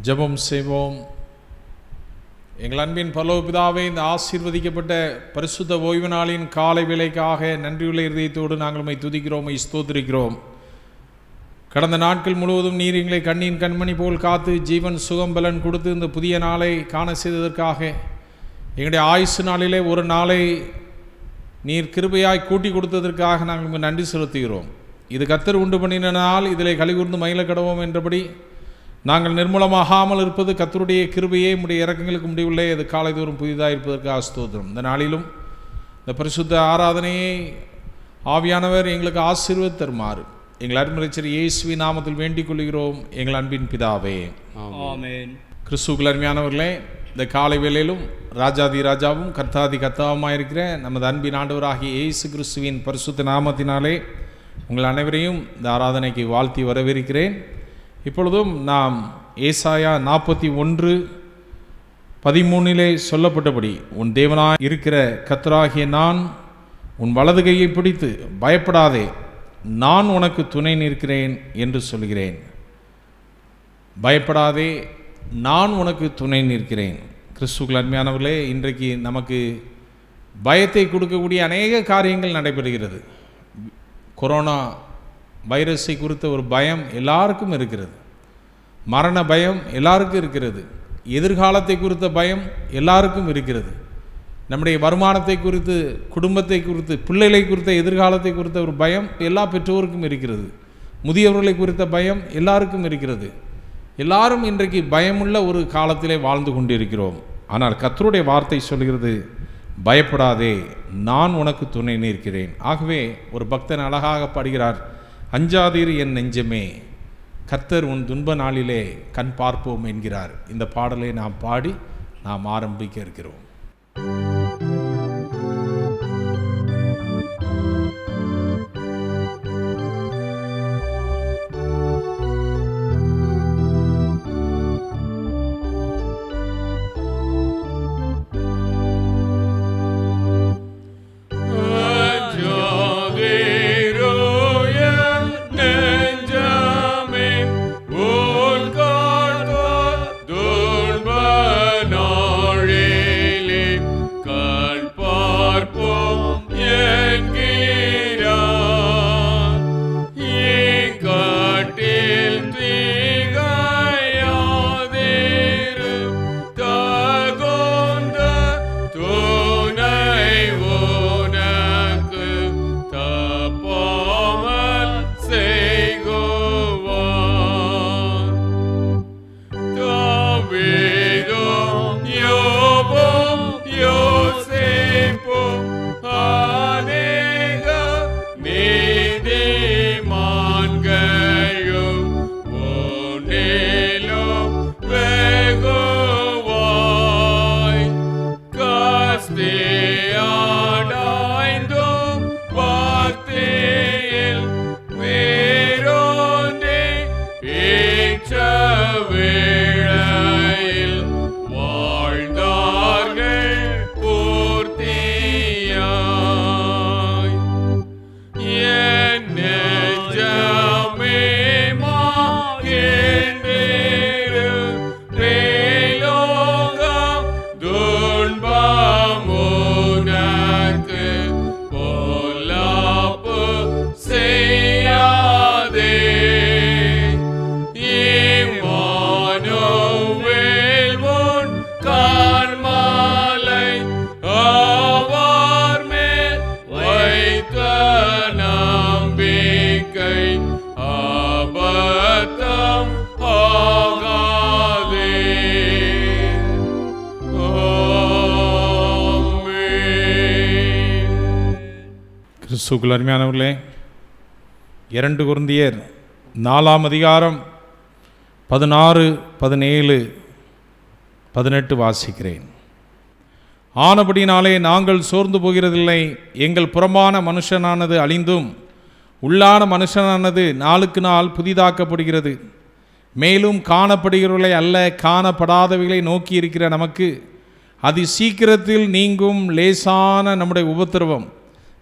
ஜெபம் செய்வோம் எங்கள் அன்பின் பரலோக பிதாவே இந்த ஆசீர்வதிக்கப்பட்ட பரிசுத்த ஓய்வு நாளின் காலை வேலைக்காக நன்றியுள்ள இருதயத்தோடு நாங்கள் உம்மை துதிக்கிறோம் உம்மை ஸ்தோத்திரிக்கிறோம் கடந்த நாட்கள் முழுவதும் நீர் எங்களை கண்ணின் கண்மணி போல் காத்து ஜீவன் சுகம் பலன் கொடுத்து இந்த புதிய நாளை காண செய்ததற்காக எங்களுடைய ஆயுசு நாளிலே ஒரு நாளை நீர் கிருபையாய் கூட்டி கொடுத்ததற்காக நாங்கள் உங்களுக்கு நன்றி செலுத்துகிறோம் இது கத்தர் உண்டு பண்ணின நாள் இதிலே கலிகூர்ந்து மயில கடவோம் என்றபடி நாங்கள் நிர்மூலமாகாமல் இருப்பது கத்தருடைய கிருபையே உடைய இறக்கங்களுக்கு முடிவில்லை அது காலைதோறும் புதிதாக இருப்பதற்காக ஸ்தோத்திரம் இந்த நாளிலும் இந்த பரிசுத்த ஆராதனையை ஆவியானவர் எங்களுக்கு ஆசீர்வத் தருமாறு எங்கள் அருமறைச்சர் இயேசுவி நாமத்தில் வேண்டிக் கொள்கிறோம் எங்கள் அன்பின் பிதாவே ஆமென் கிறிஸ்துவுக்குள் அருமையானவர்களே இந்த காலை வேளையிலும் ராஜாதி ராஜாவும் கர்த்தாதி கர்த்தாவுமாக இருக்கிற நமது அன்பின் ஆண்டவராகிய இயேசு கிறிஸ்துவின் பரிசுத்த நாமத்தினாலே உங்கள் அனைவரையும் இந்த ஆராதனைக்கு வாழ்த்தி வரவேற்கிறேன் இப்பொழுதும் நாம் ஏசாயா நாற்பத்தி ஒன்று பதிமூணிலே சொல்லப்பட்டபடி உன் தேவனாய் இருக்கிற கத்தராகிய நான் உன் வலது கையை பிடித்து பயப்படாதே நான் உனக்கு துணை நிற்கிறேன் என்று சொல்கிறேன் பயப்படாதே நான் உனக்கு துணை நிற்கிறேன் கிறிஸ்துக்கள் அருமையானவர்களே இன்றைக்கு நமக்கு பயத்தை கொடுக்கக்கூடிய அநேக காரியங்கள் நடைபெறுகிறது கொரோனா வைரஸை குறித்த ஒரு பயம் எல்லாருக்கும் இருக்கிறது மரண பயம் எல்லாருக்கும் இருக்கிறது எதிர்காலத்தை குறித்த பயம் எல்லாருக்கும் இருக்கிறது நம்முடைய வருமானத்தை குறித்து குடும்பத்தை குறித்து பிள்ளைகளை குறித்த எதிர்காலத்தை குறித்த ஒரு பயம் எல்லா பெற்றோருக்கும் இருக்கிறது முதியவர்களை குறித்த பயம் எல்லாருக்கும் இருக்கிறது எல்லாரும் இன்றைக்கு பயமுள்ள ஒரு காலத்திலே வாழ்ந்து கொண்டிருக்கிறோம் ஆனால் கத்தருடைய வார்த்தை சொல்கிறது பயப்படாதே நான் உனக்கு துணை நிற்கிறேன் ஆகவே ஒரு பக்தன் அழகாக பாடுகிறார் அஞ்சாதீர் என் நெஞ்சமே கர்த்தர் உன் துன்ப நாளிலே கண் பார்ப்போம் என்கிறார் இந்த பாடலை நாம் பாடி நாம் ஆரம்பிக்க இருக்கிறோம் கிறிஸ்துக்குள் அருமையானவர்களே இரண்டு குருந்தியர் நாலாம் அதிகாரம் பதினாறு பதினேழு பதினெட்டு வாசிக்கிறேன் ஆனபடினாலே நாங்கள் சோர்ந்து போகிறதில்லை எங்கள் புறமான மனுஷனானது அழிந்தும் உள்ளான மனுஷனானது நாளுக்கு நாள் புதிதாக்கப்படுகிறது மேலும் காணப்படுகிறவர்களை அல்ல காணப்படாதவைகளை நோக்கி இருக்கிற நமக்கு அதி சீக்கிரத்தில் நீங்கும் லேசான நம்முடைய உபத்திரவம்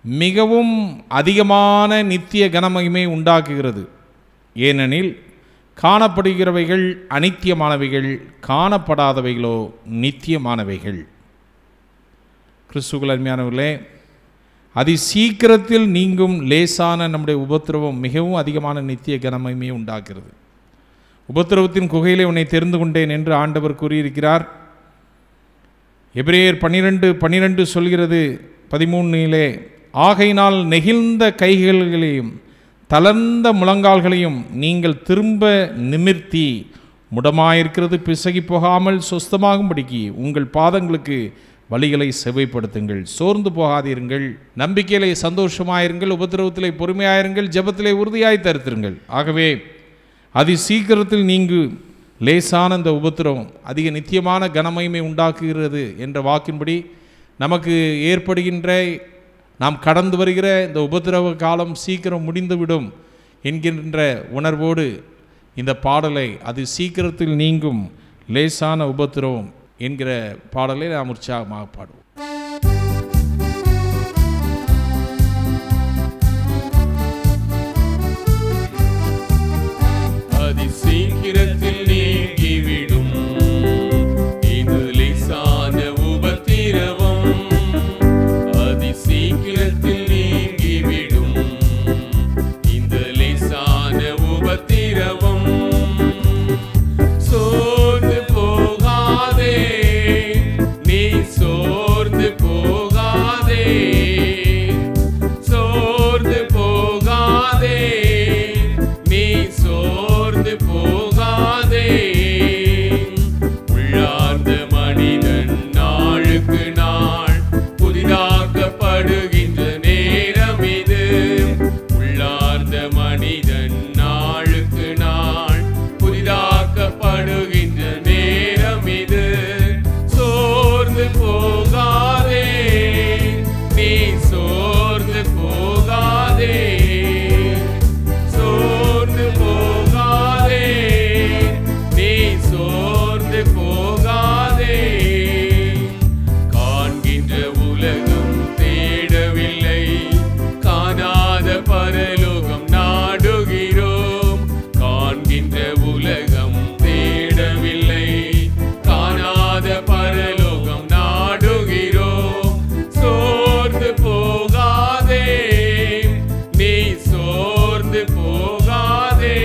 மிகவும் அதிகமான நித்திய கனமகிமை உண்டாக்குகிறது ஏனெனில் காணப்படுகிறவைகள் அனித்தியமானவைகள் காணப்படாதவைகளோ நித்தியமானவைகள் கிறிஸ்துகள் அருமையானவர்களே அதி சீக்கிரத்தில் நீங்கும் லேசான நம்முடைய உபத்திரவம் மிகவும் அதிகமான நித்திய கனமையுமே உண்டாக்குறது உபத்திரவத்தின் குகையிலே உன்னை தெரிந்து கொண்டேன் என்று ஆண்டவர் கூறியிருக்கிறார் எபிரேயர் பன்னிரெண்டு பன்னிரெண்டு சொல்கிறது பதிமூணிலே ஆகையினால் நெகிழ்ந்த கைகளையும் தளர்ந்த முழங்கால்களையும் நீங்கள் திரும்ப நிமிர்த்தி முடமாயிருக்கிறது பிசகி போகாமல் சொஸ்தமாகும்படிக்கு உங்கள் பாதங்களுக்கு வழிகளை செவைப்படுத்துங்கள் சோர்ந்து போகாதீருங்கள் நம்பிக்கையிலே சந்தோஷமாயிருங்கள் உபத்திரவத்திலே பொறுமையாயிருங்கள் ஜெபத்திலே உறுதியாய் தருத்திருங்கள் ஆகவே அதி சீக்கிரத்தில் நீங்கு லேசான இந்த உபத்திரவம் அதிக நித்தியமான கனமகிமை உண்டாக்குகிறது என்ற வாக்கின்படி நமக்கு ஏற்படுகின்ற நாம் கடந்து வருகிற இந்த உபத்திரவ காலம் சீக்கிரம் முடிந்துவிடும் என்கின்ற உணர்வோடு இந்த பாடலை அது சீக்கிரத்தில் நீங்கும் லேசான உபத்திரவம் என்கிற பாடலை நாம் உற்சாகமாக பாடுவோம் அதி சீக்கிரத்தில் நீங்கிவிடும் இது லேசான உபத்திரவம் அதி சீக்கிரத்தில் நீங்கிவிடும் இந்த லேசான உபத்திரவம் சோர்ந்து போகாதே நீ சோர்ந்து போகாதே சோர்ந்து போகாதே நீ சோர்ந்து போகாதே உள்ளார்ந்த மனிதன் நாளுக்கு நாள் புதிதாக்கப்படுகின்ற நேரம் இது உள்ளார்ந்த மனிதன் நாளுக்கு நாள் புதிதாக்கப்படுகின்ற நேரம் இது சோர்ந்து போகாதே நீ சோர்ந்து போகாதே சோர்ந்து போகாதே நீ சோர்ந்து போகாதே காண்கின்ற உலகம் தேடவில்லை காணாத பரலோகம் நாடுகிறோம் காண்கின்ற உலகம் தேடவில்லை காணாத பரலோகம் நாடுகிறோம் சோர்ந்து போகாதே நீ சோர்ந்து போகாதே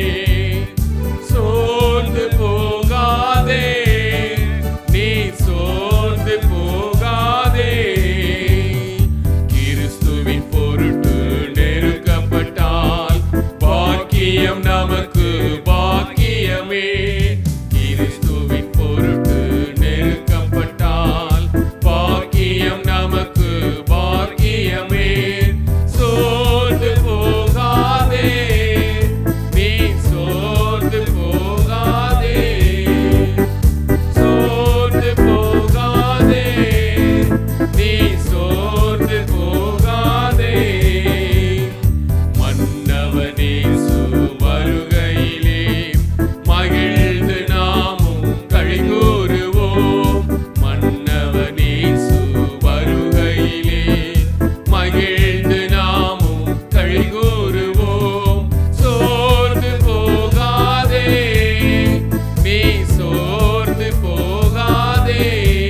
சோர்ந்து போகாதே நீ சோர்ந்து போகாதே கிறிஸ்துவின் பொருட்டு நெருக்கப்பட்டால் பாக்கியம் நமக்கு பாக்கியமே கிறிஸ்துவின் பொருட்டு நெருக்கப்பட்டால் பாக்கியம் நமக்கு பாக்கியமே சோர்ந்து போகாதே நீ சோர்ந்து போகாதே சோர்ந்து போகாதே நீ சோர்ந்து போகாதே மன்னவனேசு வருகையிலே மகிழ்ந்து நாமும் கழிகூறுவோம் மன்னவனேசு வருகையிலே மகிழ்ந்து நாமும் கழிகூறுவோம் சோர்ந்து போகாதே நீ சோர்ந்து போகாதே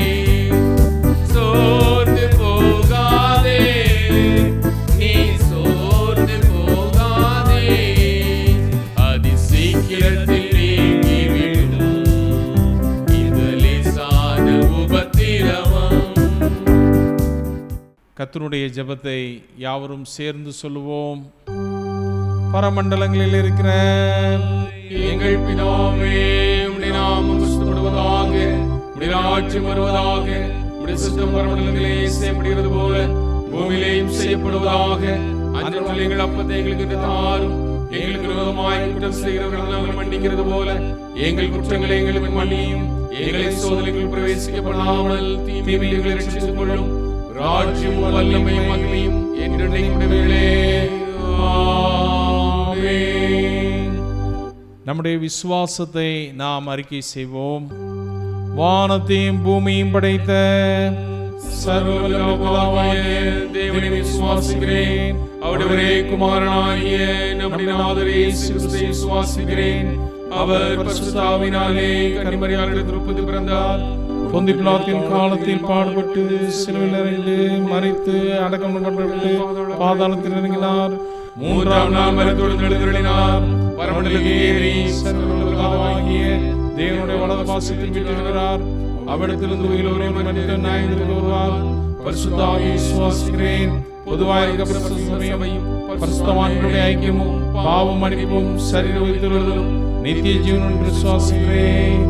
சோர்ந்து போகாதே நீ சோர்ந்து போகாதே அதி சீக்கிரத்தில் நீங்கிவிடும் இந்த லேசான உபத்திரவம் கர்த்தருடைய ஜெபத்தை யாவரும் சேர்ந்து சொல்லுவோம் பரமண்டலங்களில் இருக்கிற எங்கள் பிதாவே உடைய நாமம் சுத்தப்படுவதாக உடைய ராஜ்யம் வருவதாக உடைய சுத்தம் பரமண்டலத்திலே செய்யப்படுகிறது போல பூமியிலேயும் செய்யப்படுவதாக அன்று எங்கள் அப்பத்தை எங்களுக்கு இன்று தாரும் எங்களுக்கு விரோதமாய் குற்றம் செய்கிறவர்கள் நாங்கள் மன்னிக்கிறது போல எங்கள் குற்றங்களை எங்களுக்கு மன்னியும் எங்களை சோதனைகள் பிரவேசிக்கப்படாமல் தீமையில் எங்களை ரட்சித்துக் கொள்ளும் ராஜ்யம் வல்லமையும் மகிமையும் என்றென்றைக்கும் உடையவைகளே. ஆமென் நம்முடைய விசுவாசத்தை நாம் அறிக்கை செய்வோம் வானத்தையும் பூமியும் படைத்த சர்வவல்லபிதாவாகிய தேவனை விசுவாசிக்கிறேன் அவருடைய ஒரே குமாரனாகிய நம்முடைய நாதரே இயேசு கிறிஸ்துவை விசுவாசிக்கிறேன் அவர் பரிசுத்தாவினாலே கன்னிமரியாளிடம் திருப்பதி பிறந்தார் பொந்தி பிலாத்தின் காலத்தில் பாடுபட்டு சிலுவையில் இறந்து மறித்து அடக்கம் பண்ணப்பட்டு பாதாளத்தில் இறங்கினார் மூன்றாம் நாள் மரத்தோடு எழுந்தருளினார் பரமண்டலுக்கு ஏறி சர்வலோகமாகிய தேவனுடைய வலது பாசத்தில் விட்டிருக்கிறார் அவ்விடத்திலிருந்து உயிரோரை மனித நாயகத்திற்கு வருவார் பரிசுத்தாவி விசுவாசிக்கிறேன் பொதுவாயிருக்க சபையும் பரிசுத்தவான்களுடைய ஐக்கியமும் பாவம் மன்னிப்பும் சரீர வைத்துள்ளதும் நித்திய ஜீவனும் என்று விசுவாசிக்கிறேன்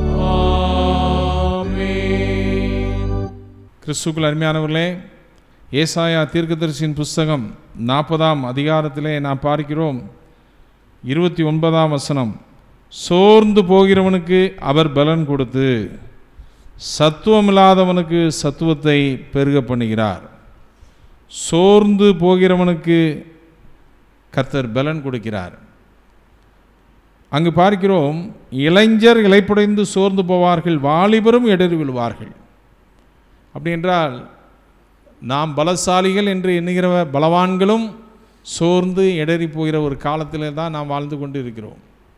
ஆமென். கிறிஸ்துக்குள் அருமையானவர்களே ஏசாயா தீர்க்கதரிசியின் புஸ்தகம் நாற்பதாம் அதிகாரத்திலே நாம் பார்க்கிறோம் இருபத்தி ஒன்பதாம் வசனம் சோர்ந்து போகிறவனுக்கு அவர் பலன் கொடுத்து சத்துவமில்லாதவனுக்கு சத்துவத்தை பெருக பண்ணுகிறார் சோர்ந்து போகிறவனுக்கு கர்த்தர் பலன் கொடுக்கிறார் அங்கு பார்க்கிறோம் இளைஞர் இலைப்புடைந்து சோர்ந்து போவார்கள் வாலிபரும் இடறி விழுவார்கள் அப்படி என்றால் நாம் பலசாலிகள் என்று எண்ணுகிற பலவான்களும் சோர்ந்து இடறி போகிற ஒரு காலத்தில் தான் நாம் வாழ்ந்து கொண்டு இருக்கிறோம்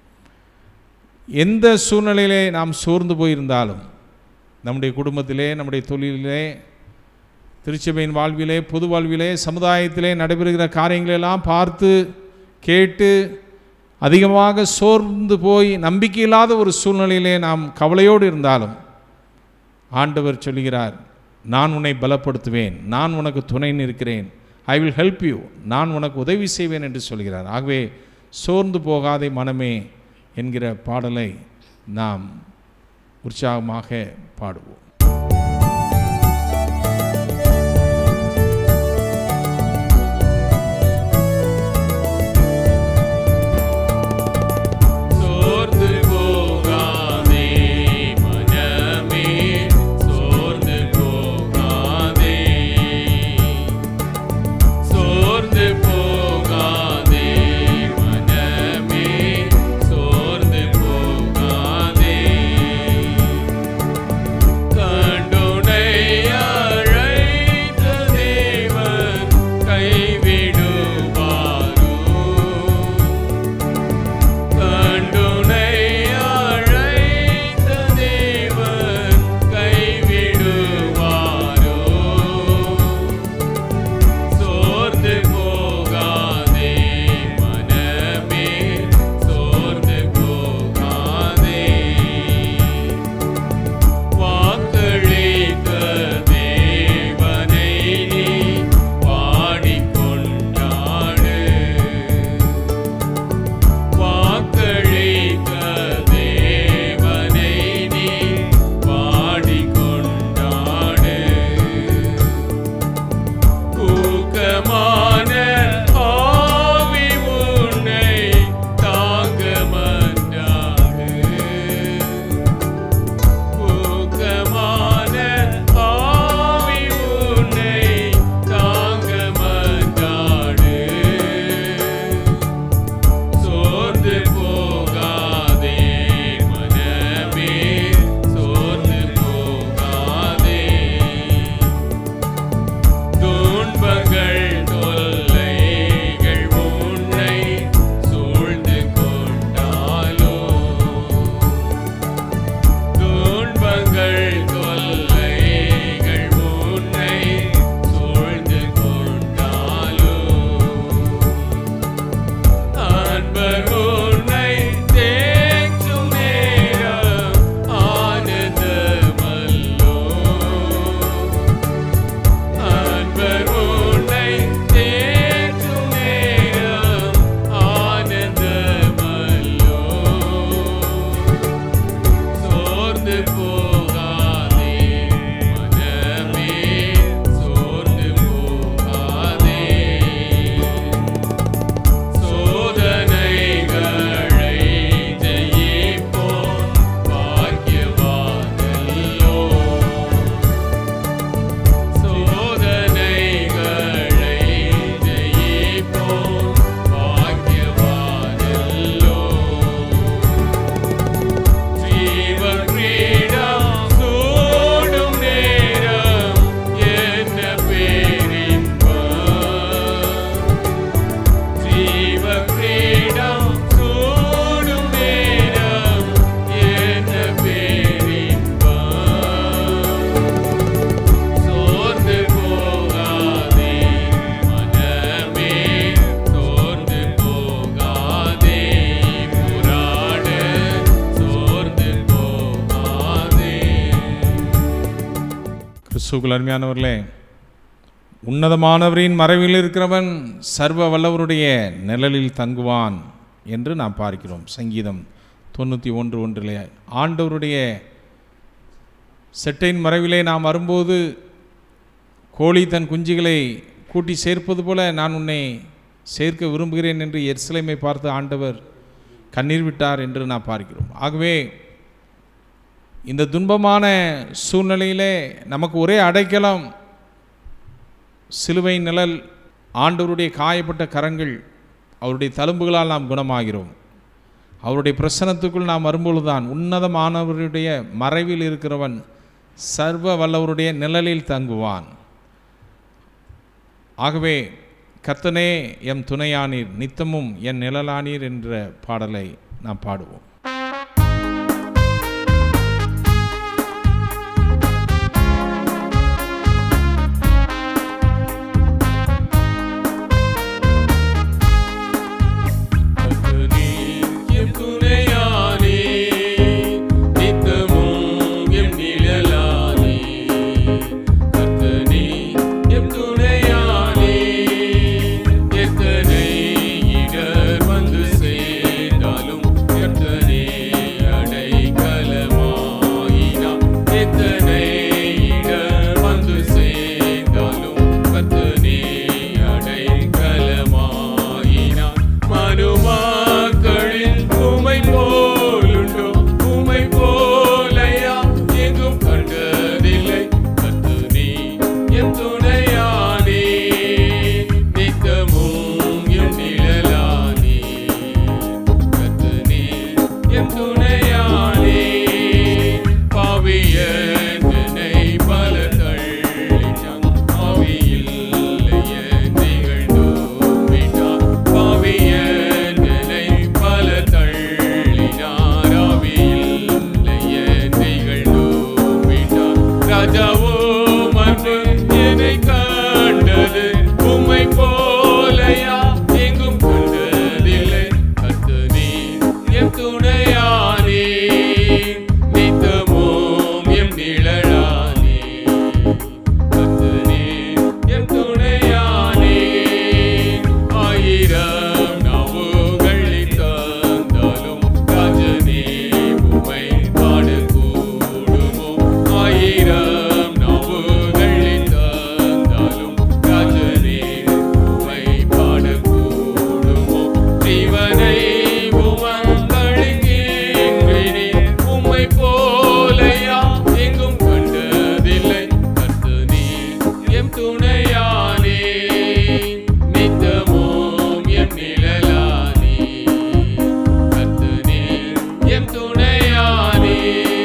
எந்த சூழ்நிலையிலே நாம் சோர்ந்து போயிருந்தாலும் நம்முடைய குடும்பத்திலே நம்முடைய தொழிலிலே திருச்சபையின் வாழ்விலே பொது வாழ்விலே சமுதாயத்திலே நடைபெறுகிற காரியங்களெல்லாம் பார்த்து கேட்டு அதிகமாக சோர்ந்து போய் நம்பிக்கையில்லாத ஒரு சூழ்நிலையிலே நாம் கவலையோடு இருந்தாலும் ஆண்டவர் சொல்கிறார் நான் உன்னை பலப்படுத்துவேன் நான் உனக்கு துணை நிற்கிறேன் ஐ வில் ஹெல்ப் யூ நான் உனக்கு உதவி செய்வேன் என்று சொல்கிறார் ஆகவே சோர்ந்து போகாதே மனமே என்கிற பாடலை நாம் உற்சாகமாக பாடுவோம் சோர்ந்து போகாதே மனமே சோர்ந்து போகாதே சோர்ந்து போகாதே மனமே சோர்ந்து போகாதே கிறிஸ்துக்குள் அருமையானவர்களே உன்னதமானவரின் மறைவில் இருக்கிறவன் சர்வ வல்லவருடைய நிழலில் தங்குவான் என்று நாம் பார்க்கிறோம் சங்கீதம் தொண்ணூற்றி ஒன்று ஒன்றிலே ஆண்டவருடைய செட்டையின் மறைவிலே நாம் வரும்போது கோழி தன் குஞ்சுகளை கூட்டி சேர்ப்பது போல நான் உன்னை சேர்க்க விரும்புகிறேன் என்று எருசலேமை பார்த்து ஆண்டவர் கண்ணீர் விட்டார் என்று நாம் பார்க்கிறோம் ஆகவே இந்த துன்பமான சூழ்நிலையிலே நமக்கு ஒரே அடைக்கலம் சிலுவை நிழல் ஆண்டவருடைய காயப்பட்ட கரங்கள் அவருடைய தழும்புகளால் நாம் குணமாகிறோம் அவருடைய பிரசனத்துக்குள் நாம் வரும்பொழுதுதான் உன்னதமானவருடைய மறைவில் இருக்கிறவன் சர்வ வல்லவருடைய நிழலில் தங்குவான் ஆகவே கர்த்தனே எம் துணையானீர் நித்தமும் என் நிழலானீர் என்ற பாடலை நாம் பாடுவோம் கர்த்தனே எம் துணையானே நித்தமும் எம் நிழலானே கர்த்தனே எம் துணையானே எத்தனை இடர் வந்து சேர்ந்தாலும் கர்த்தனே அடைக்கலமாயினார் எத்தனை இடர் வந்து சேர்ந்தாலும் கர்த்தனே அடைக்கலமாயினார் மனுமாக்களில் உமை போலுண்டோ உமை போலையா எங்கும் கண்டதில்லை கர்த்தனே எம் துணையானே நித்தமும் எம் நிழலானே கர்த்தனே எம் துணையானே பாவியனை பல தள்ளினான் ஆவியில்லைய திகழ்ந்தோம் விட்டார் பாவியனை பல தள்ளினார் ஆவியில்லைய திகழ்ந்தோம் விட்டார் ராஜாவோ மன்று என்னை கண்டது உம்மை போலையா எங்கும் கண்டதில்லை கர்த்தனே எம் துணையானே நித்தமும் எம் நிழலானே கர்த்தனே எம் துணையானே ஆயிரம் நாவுகளை தந்தாலும் ராஜனே உமை பாடக்கூடுமோ ஆயிரம் நாவுகளை தந்தாலும் ராஜனே உமை பாடக்கூடுமோ ஜீவனை உமங்களிங்கின்றேனே உம்மை போலையா எங்கும் கண்டதில்லை கர்த்தனே எம் துணையானே நித்தமும் எம் நிழலானே கர்த்தனே எம் துணையானே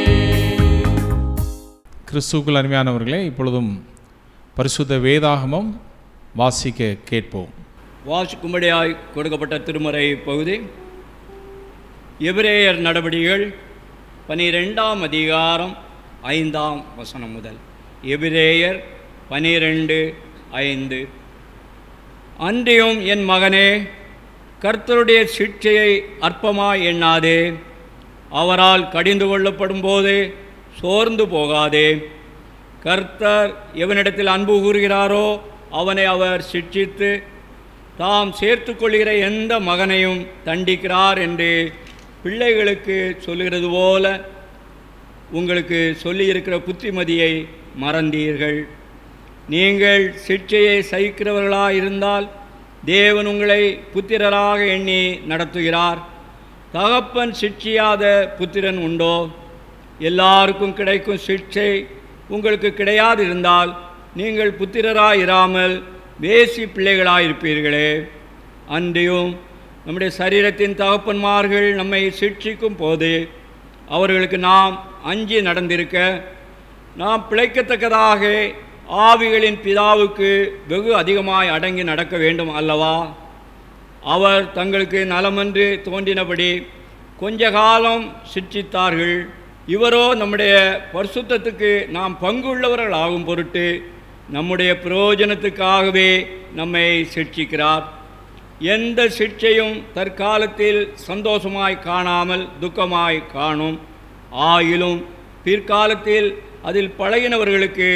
கிறிஸ்துக்குள் அருமையானவர்களே இப்பொழுதும் பரிசுத்த வேதாகமம் வாசிக்க கேட்போம் வாசிக்கும்படியாய் கொடுக்கப்பட்ட திருமறை பகுதி எபிரேயர் நடவடிக்கைகள் பனிரெண்டாம் அதிகாரம் ஐந்தாம் வசனம் முதல் எபிரேயர் பனிரெண்டு ஐந்து அன்றியும் என் மகனே கர்த்தருடைய சிக்ஷையை அற்பமாய் எண்ணாதே அவரால் கடிந்து கொள்ளப்படும் போது சோர்ந்து போகாதே கர்த்தர் எவனிடத்தில் அன்பு கூறுகிறாரோ அவனை அவர் சிட்சித்து தாம் சேர்த்துக்கொள்கிற எந்த மகனையும் தண்டிக்கிறார் என்று பிள்ளைகளுக்கு சொல்லுகிறது போல உங்களுக்கு சொல்லியிருக்கிற புத்திமதியை மறந்தீர்கள் நீங்கள் சிட்சையை சகிக்கிறவர்களாக இருந்தால் தேவன் உங்களை புத்திரராக எண்ணி நடத்துகிறார் தகப்பன் சிட்சியாத புத்திரன் உண்டோ எல்லாருக்கும் கிடைக்கும் சிட்சை உங்களுக்கு கிடையாது இருந்தால் நீங்கள் புத்திரராயிராமல் வேசி பிள்ளைகளாயிருப்பீர்களே அன்றியும் நம்முடைய சரீரத்தின் தகப்பன்மார்கள் நம்மை சிட்சிக்கும் போது அவர்களுக்கு நாம் அஞ்சி நடந்திருக்க நாம் பிழைக்கத்தக்கதாக ஆவிகளின் பிதாவுக்கு வெகு அதிகமாய் அடங்கி நடக்க வேண்டும் அல்லவா அவர் தங்களுக்கு நலமென்று தோன்றினபடி கொஞ்ச காலம் சிட்சித்தார்கள் இவரோ நம்முடைய பரிசுத்தத்துக்கு நாம் பங்குள்ளவர்கள் ஆகும் பொருட்டு நம்முடைய பிரயோஜனத்துக்காகவே நம்மை சிட்சிக்கிறார் எந்த சிட்சையும் தற்காலத்தில் சந்தோஷமாய் காணாமல் துக்கமாய் காணும் ஆயிலும் பிற்காலத்தில் அதில் பழகினவர்களுக்கு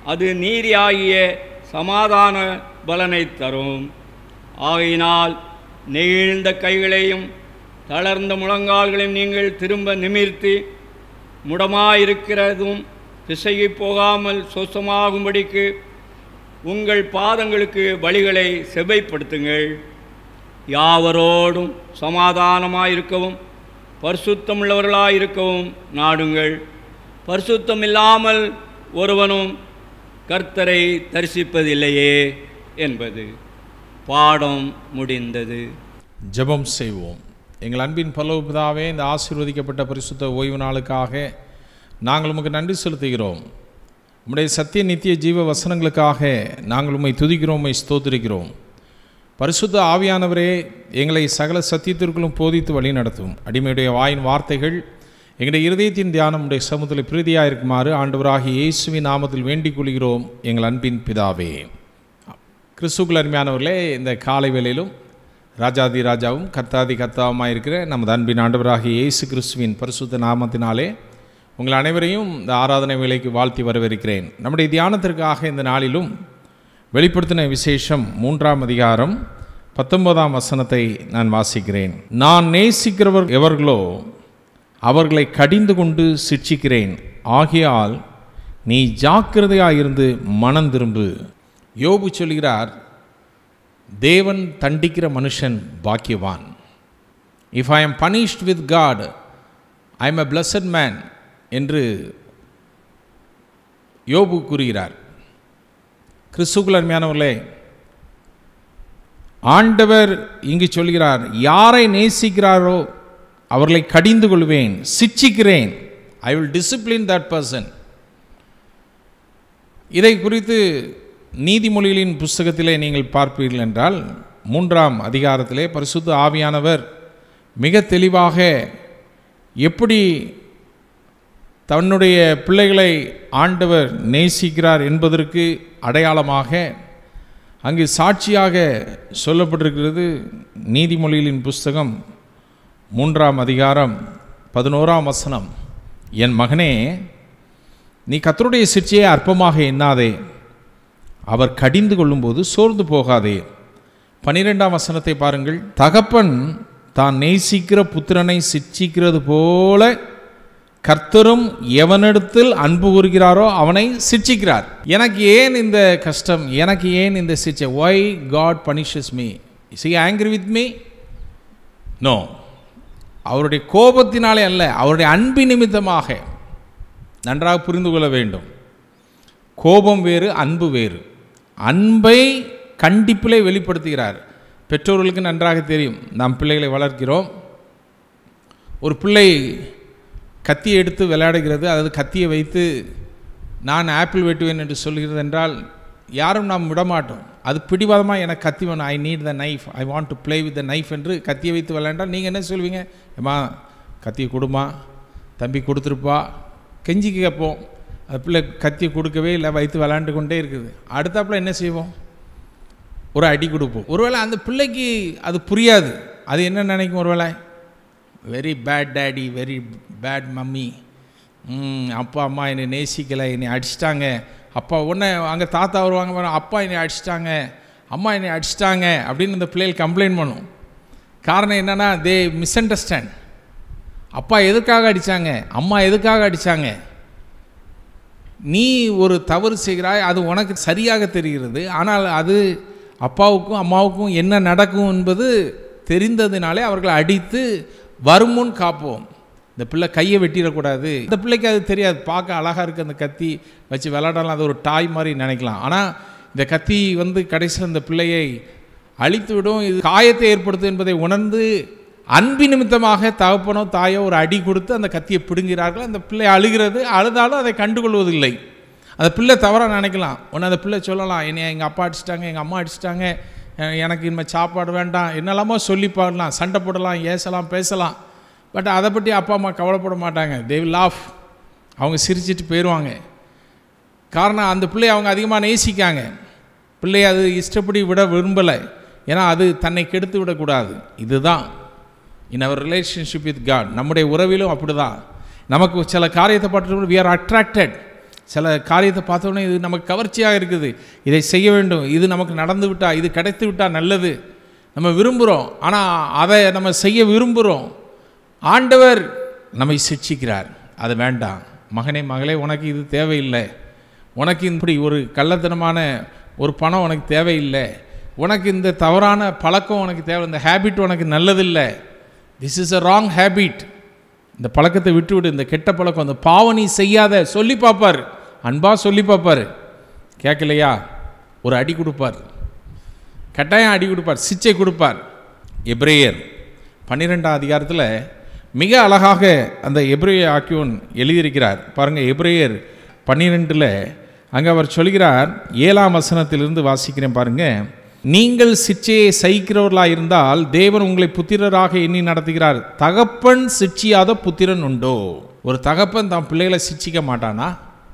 அது நீதியாகிய சமாதான பலனை தரும் ஆகையினால் நெகிழ்ந்த கைகளையும் தளர்ந்த முழங்கால்களையும் நீங்கள் திரும்ப நிமிர்த்தி முடமாயிருக்கிறதும் திசையை போகாமல் சொசமாகும்படிக்கு உங்கள் பாதங்களுக்கு வழிகளை செவைப்படுத்துங்கள் யாவரோடும் சமாதானமாயிருக்கவும் பரிசுத்தமுள்ளவர்களாயிருக்கவும் நாடுங்கள் பரிசுத்தம் இல்லாமல் ஒருவனும் கர்த்தரை தரிசிப்பதில்லையே என்பது பாடம் முடிந்தது ஜெபம் செய்வோம் எங்கள் அன்பின் பல்லவ பிதாவே இந்த ஆசீர்வதிக்கப்பட்ட பரிசுத்த ஓய்வு நாளுக்காக நாங்கள் உமக்கு நன்றி செலுத்துகிறோம் உம்முடைய சத்திய நித்திய ஜீவ வசனங்களுக்காக நாங்கள் உம்மை துதிக்கிறோம் உம்மை ஸ்தோத்திரிக்கிறோம் பரிசுத்த ஆவியானவரே எங்களை சகல சத்தியத்திற்குள்ளும் போதித்து வழி நடத்தும் அடிமையுடைய வாயின் வார்த்தைகள் எங்களுடைய இருதயத்தின் தியானம் உடைய சமூகத்தில் பிரீதியாக இருக்குமாறு ஆண்டவராகிய இயேசுவின் நாமத்தில் வேண்டிக் கொள்கிறோம் எங்கள் அன்பின் பிதாவே கிறிஸ்துக்குள் அருமையானவர்களே இந்த காலை வேளையிலும் ராஜாதி ராஜாவும் கர்த்தாதி கர்த்தாவுமாய் இருக்கிற நமது அன்பின் ஆண்டவராகிய இயேசு கிறிஸ்துவின் பரிசுத்த நாமத்தினாலே உங்கள் அனைவரையும் இந்த ஆராதனை வேலைக்கு வாழ்த்தி வரவேற்கிறேன் நம்முடைய தியானத்திற்காக இந்த நாளிலும் வெளிப்படுத்தின விசேஷம் மூன்றாம் அதிகாரம் பத்தொன்பதாம் வசனத்தை நான் வாசிக்கிறேன் நான் நேசிக்கிறவர் எவர்களோ அவர்களை கடிந்து கொண்டு சிட்சிக்கிறேன் ஆகையால் நீ ஜாக்கிரதையாயிருந்து மனம் திரும்பு யோபு சொல்கிறார் தேவன் தண்டிக்கிற மனுஷன் பாக்கியவான் if I am punished with God I am a blessed man என்று யோபு கூறுகிறார் கிறிஸ்துக்குள் அருமையானவர்களே ஆண்டவர் இங்கு சொல்கிறார் யாரை நேசிக்கிறாரோ அவர்களை கடிந்து கொள்வேன் சிட்சிக்கிறேன் I will discipline that person இதை குறித்து நீதிமொழிகளின் புஸ்தகத்திலே நீங்கள் பார்ப்பீர்கள் என்றால் மூன்றாம் அதிகாரத்திலே பரிசுத்த ஆவியானவர் மிக தெளிவாக எப்படி தன்னுடைய பிள்ளைகளை ஆண்டவர் நேசிக்கிறார் என்பதற்கு அடையாளமாக அங்கு சாட்சியாக சொல்லப்பட்டிருக்கிறது நீதிமொழிகளின் புஸ்தகம் மூன்றாம் அதிகாரம் பதினோராம் வசனம் என் மகனே நீ கத்தருடைய சிற்சியை அற்பமாக எண்ணாதே அவர் கடிந்து கொள்ளும்போது சோர்ந்து போகாதே பனிரெண்டாம் வசனத்தை பாருங்கள் தகப்பன் தான் நேசிக்கிற புத்திரனை சிட்சிக்கிறது போல கர்த்தரும் எவனிடத்தில் அன்பு கூறுகிறாரோ அவனை சிட்சிக்கிறார் எனக்கு ஏன் இந்த கஷ்டம் எனக்கு ஏன் இந்த சிச்சை why God punishes me is he angry with me no அவருடைய கோபத்தினாலே அல்ல அவருடைய அன்பு நிமித்தமாக நன்றாக புரிந்து கொள்ள வேண்டும் கோபம் வேறு அன்பு வேறு அன்பை கண்டிப்பிலே வெளிப்படுத்துகிறார் பெற்றோர்களுக்கு நன்றாக தெரியும் நாம் பிள்ளைகளை வளர்க்கிறோம் ஒரு பிள்ளை கத்தியை எடுத்து விளையாடுகிறது அதாவது கத்தியை வைத்து நான் ஆப்பிள் வெட்டுவேன் என்று சொல்கிறது என்றால் யாரும் நாம் விடமாட்டோம் அது பிடிவாதமாக எனக்கு கத்தி வேணும் I need the knife I want to play with the knife என்று கத்தியை வைத்து விளையாண்டால் நீங்கள் என்ன சொல்வீங்க ஏம்மா கத்தியை கொடுமா தம்பி கொடுத்துருப்பா கெஞ்சி கேட்போம் அது பிள்ளை கத்தியை கொடுக்கவே இல்லை வைத்து விளையாண்டு கொண்டே இருக்குது அடுத்தாப்புல என்ன செய்வோம் ஒரு அடி கொடுப்போம் ஒருவேளை அந்த பிள்ளைக்கு அது புரியாது அது என்ன நினைக்கும் ஒருவேளை very bad daddy very bad mummy அப்பா அம்மா என்னை நேசிக்கலை என்னை அடிச்சிட்டாங்க அப்பா உடனே அங்கே தாத்தா வருவாங்க பாருங்க, அப்பா என்னை அடிச்சிட்டாங்க அம்மா என்னை அடிச்சிட்டாங்க அப்படின்னு இந்த பிள்ளைகள் கம்ப்ளைண்ட் பண்ணும் காரணம் என்னென்னா தே மிஸ் அண்டர்ஸ்டாண்ட் அப்பா எதுக்காக அடித்தாங்க அம்மா எதுக்காக அடித்தாங்க நீ ஒரு தவறு செய்கிறாய் அது உனக்கு சரியாக தெரிகிறது ஆனால் அது அப்பாவுக்கும் அம்மாவுக்கும் என்ன நடக்கும் என்பது தெரிந்ததினாலே அவர்களை அடித்து வருமுன் காப்போம் இந்த பிள்ளை கையை வெட்டிடக்கூடாது இந்த பிள்ளைக்கு அது தெரியாது பார்க்க அழகாக இருக்குது அந்த கத்தி வச்சு விளையாடலாம் அது ஒரு டாய் மாதிரி நினைக்கலாம் ஆனால் இந்த கத்தி வந்து கடைசியில் இந்த பிள்ளையை அழித்து விடும் இது காயத்தை ஏற்படுத்தும் என்பதை உணர்ந்து அன்பு நிமித்தமாக தகப்பனோ தாயோ ஒரு அடி கொடுத்து அந்த கத்தியை பிடுங்கிறார்கள் அந்த பிள்ளை அழுகிறது அழுதாலும் அதை கண்டுகொள்வதில்லை அந்த பிள்ளை தவறாக நினைக்கலாம் ஒன்று அந்த பிள்ளை சொல்லலாம் என்னை எங்கள் அப்பா அடிச்சிட்டாங்க எங்கள் அம்மா அடிச்சிட்டாங்க அஹ் எனக்கு இனிமேல் சாப்பாடு வேண்டாம் என்னெல்லாமோ சொல்லி பாடலாம் சண்டை போடலாம் ஏசலாம் பேசலாம் பட் அதை பற்றி அப்பா அம்மா கவலைப்பட மாட்டாங்க தே வில் லாஃப் அவங்க சிரிச்சிட்டு போயிடுவாங்க காரணம் அந்த பிள்ளையை அவங்க அதிகமாக நேசிக்காங்க பிள்ளையை அது இஷ்டப்படி விட விரும்பலை ஏன்னா அது தன்னை கெடுத்து விடக்கூடாது இதுதான் இன் அவர் ரிலேஷன்ஷிப் வித் காட் நம்முடைய உறவிலும் அப்படி தான் நமக்கு சில காரியத்தை பார்த்து வி ஆர் அட்ராக்டட் சில காரியத்தை பார்த்தோன்னே இது நமக்கு கவர்ச்சியாக இருக்குது இதை செய்ய வேண்டும் இது நமக்கு நடந்து விட்டா இது கிடைத்து விட்டா நல்லது நம்ம விரும்புகிறோம் ஆனால் அதை நம்ம செய்ய விரும்புகிறோம் ஆண்டவர் நம்மை சிட்சிக்கிறார் அது வேண்டாம் மகனே மகளே உனக்கு இது தேவையில்லை உனக்கு இப்படி ஒரு கள்ளத்தனமான ஒரு பணம் உனக்கு தேவையில்லை உனக்கு இந்த தவறான பழக்கம் உனக்கு தேவை இந்த ஹேபிட் உனக்கு நல்லதில்லை this is a wrong habit இந்த பழக்கத்தை விட்டு விடு இந்த கெட்ட பழக்கம் அந்த பாவனி செய்யாத சொல்லி பார்ப்பார் அன்பா சொல்லி பார்ப்பார் கேட்கலையா ஒரு அடி கொடுப்பார் கட்டாயம் அடி கொடுப்பார் சிச்சை கொடுப்பார் எப்ரேயர் பன்னிரெண்டாம் அதிகாரத்தில் மிக அழகாக அந்த எப்ரேய ஆக்கியோன் எழுதியிருக்கிறார் பாருங்கள் எப்ரேயர் பன்னிரெண்டில் அங்கே அவர் சொல்கிறார் ஏழாம் வசனத்திலிருந்து வாசிக்கிறேன் பாருங்க நீங்கள் சிச்சையை சகிக்கிறவர்களாக இருந்தால் தேவன் உங்களை புத்திரராக எண்ணி நடத்துகிறார் தகப்பன் சிட்சியாத புத்திரன் உண்டோ ஒரு தகப்பன் தான் பிள்ளைகளை சிட்சிக்க மாட்டானா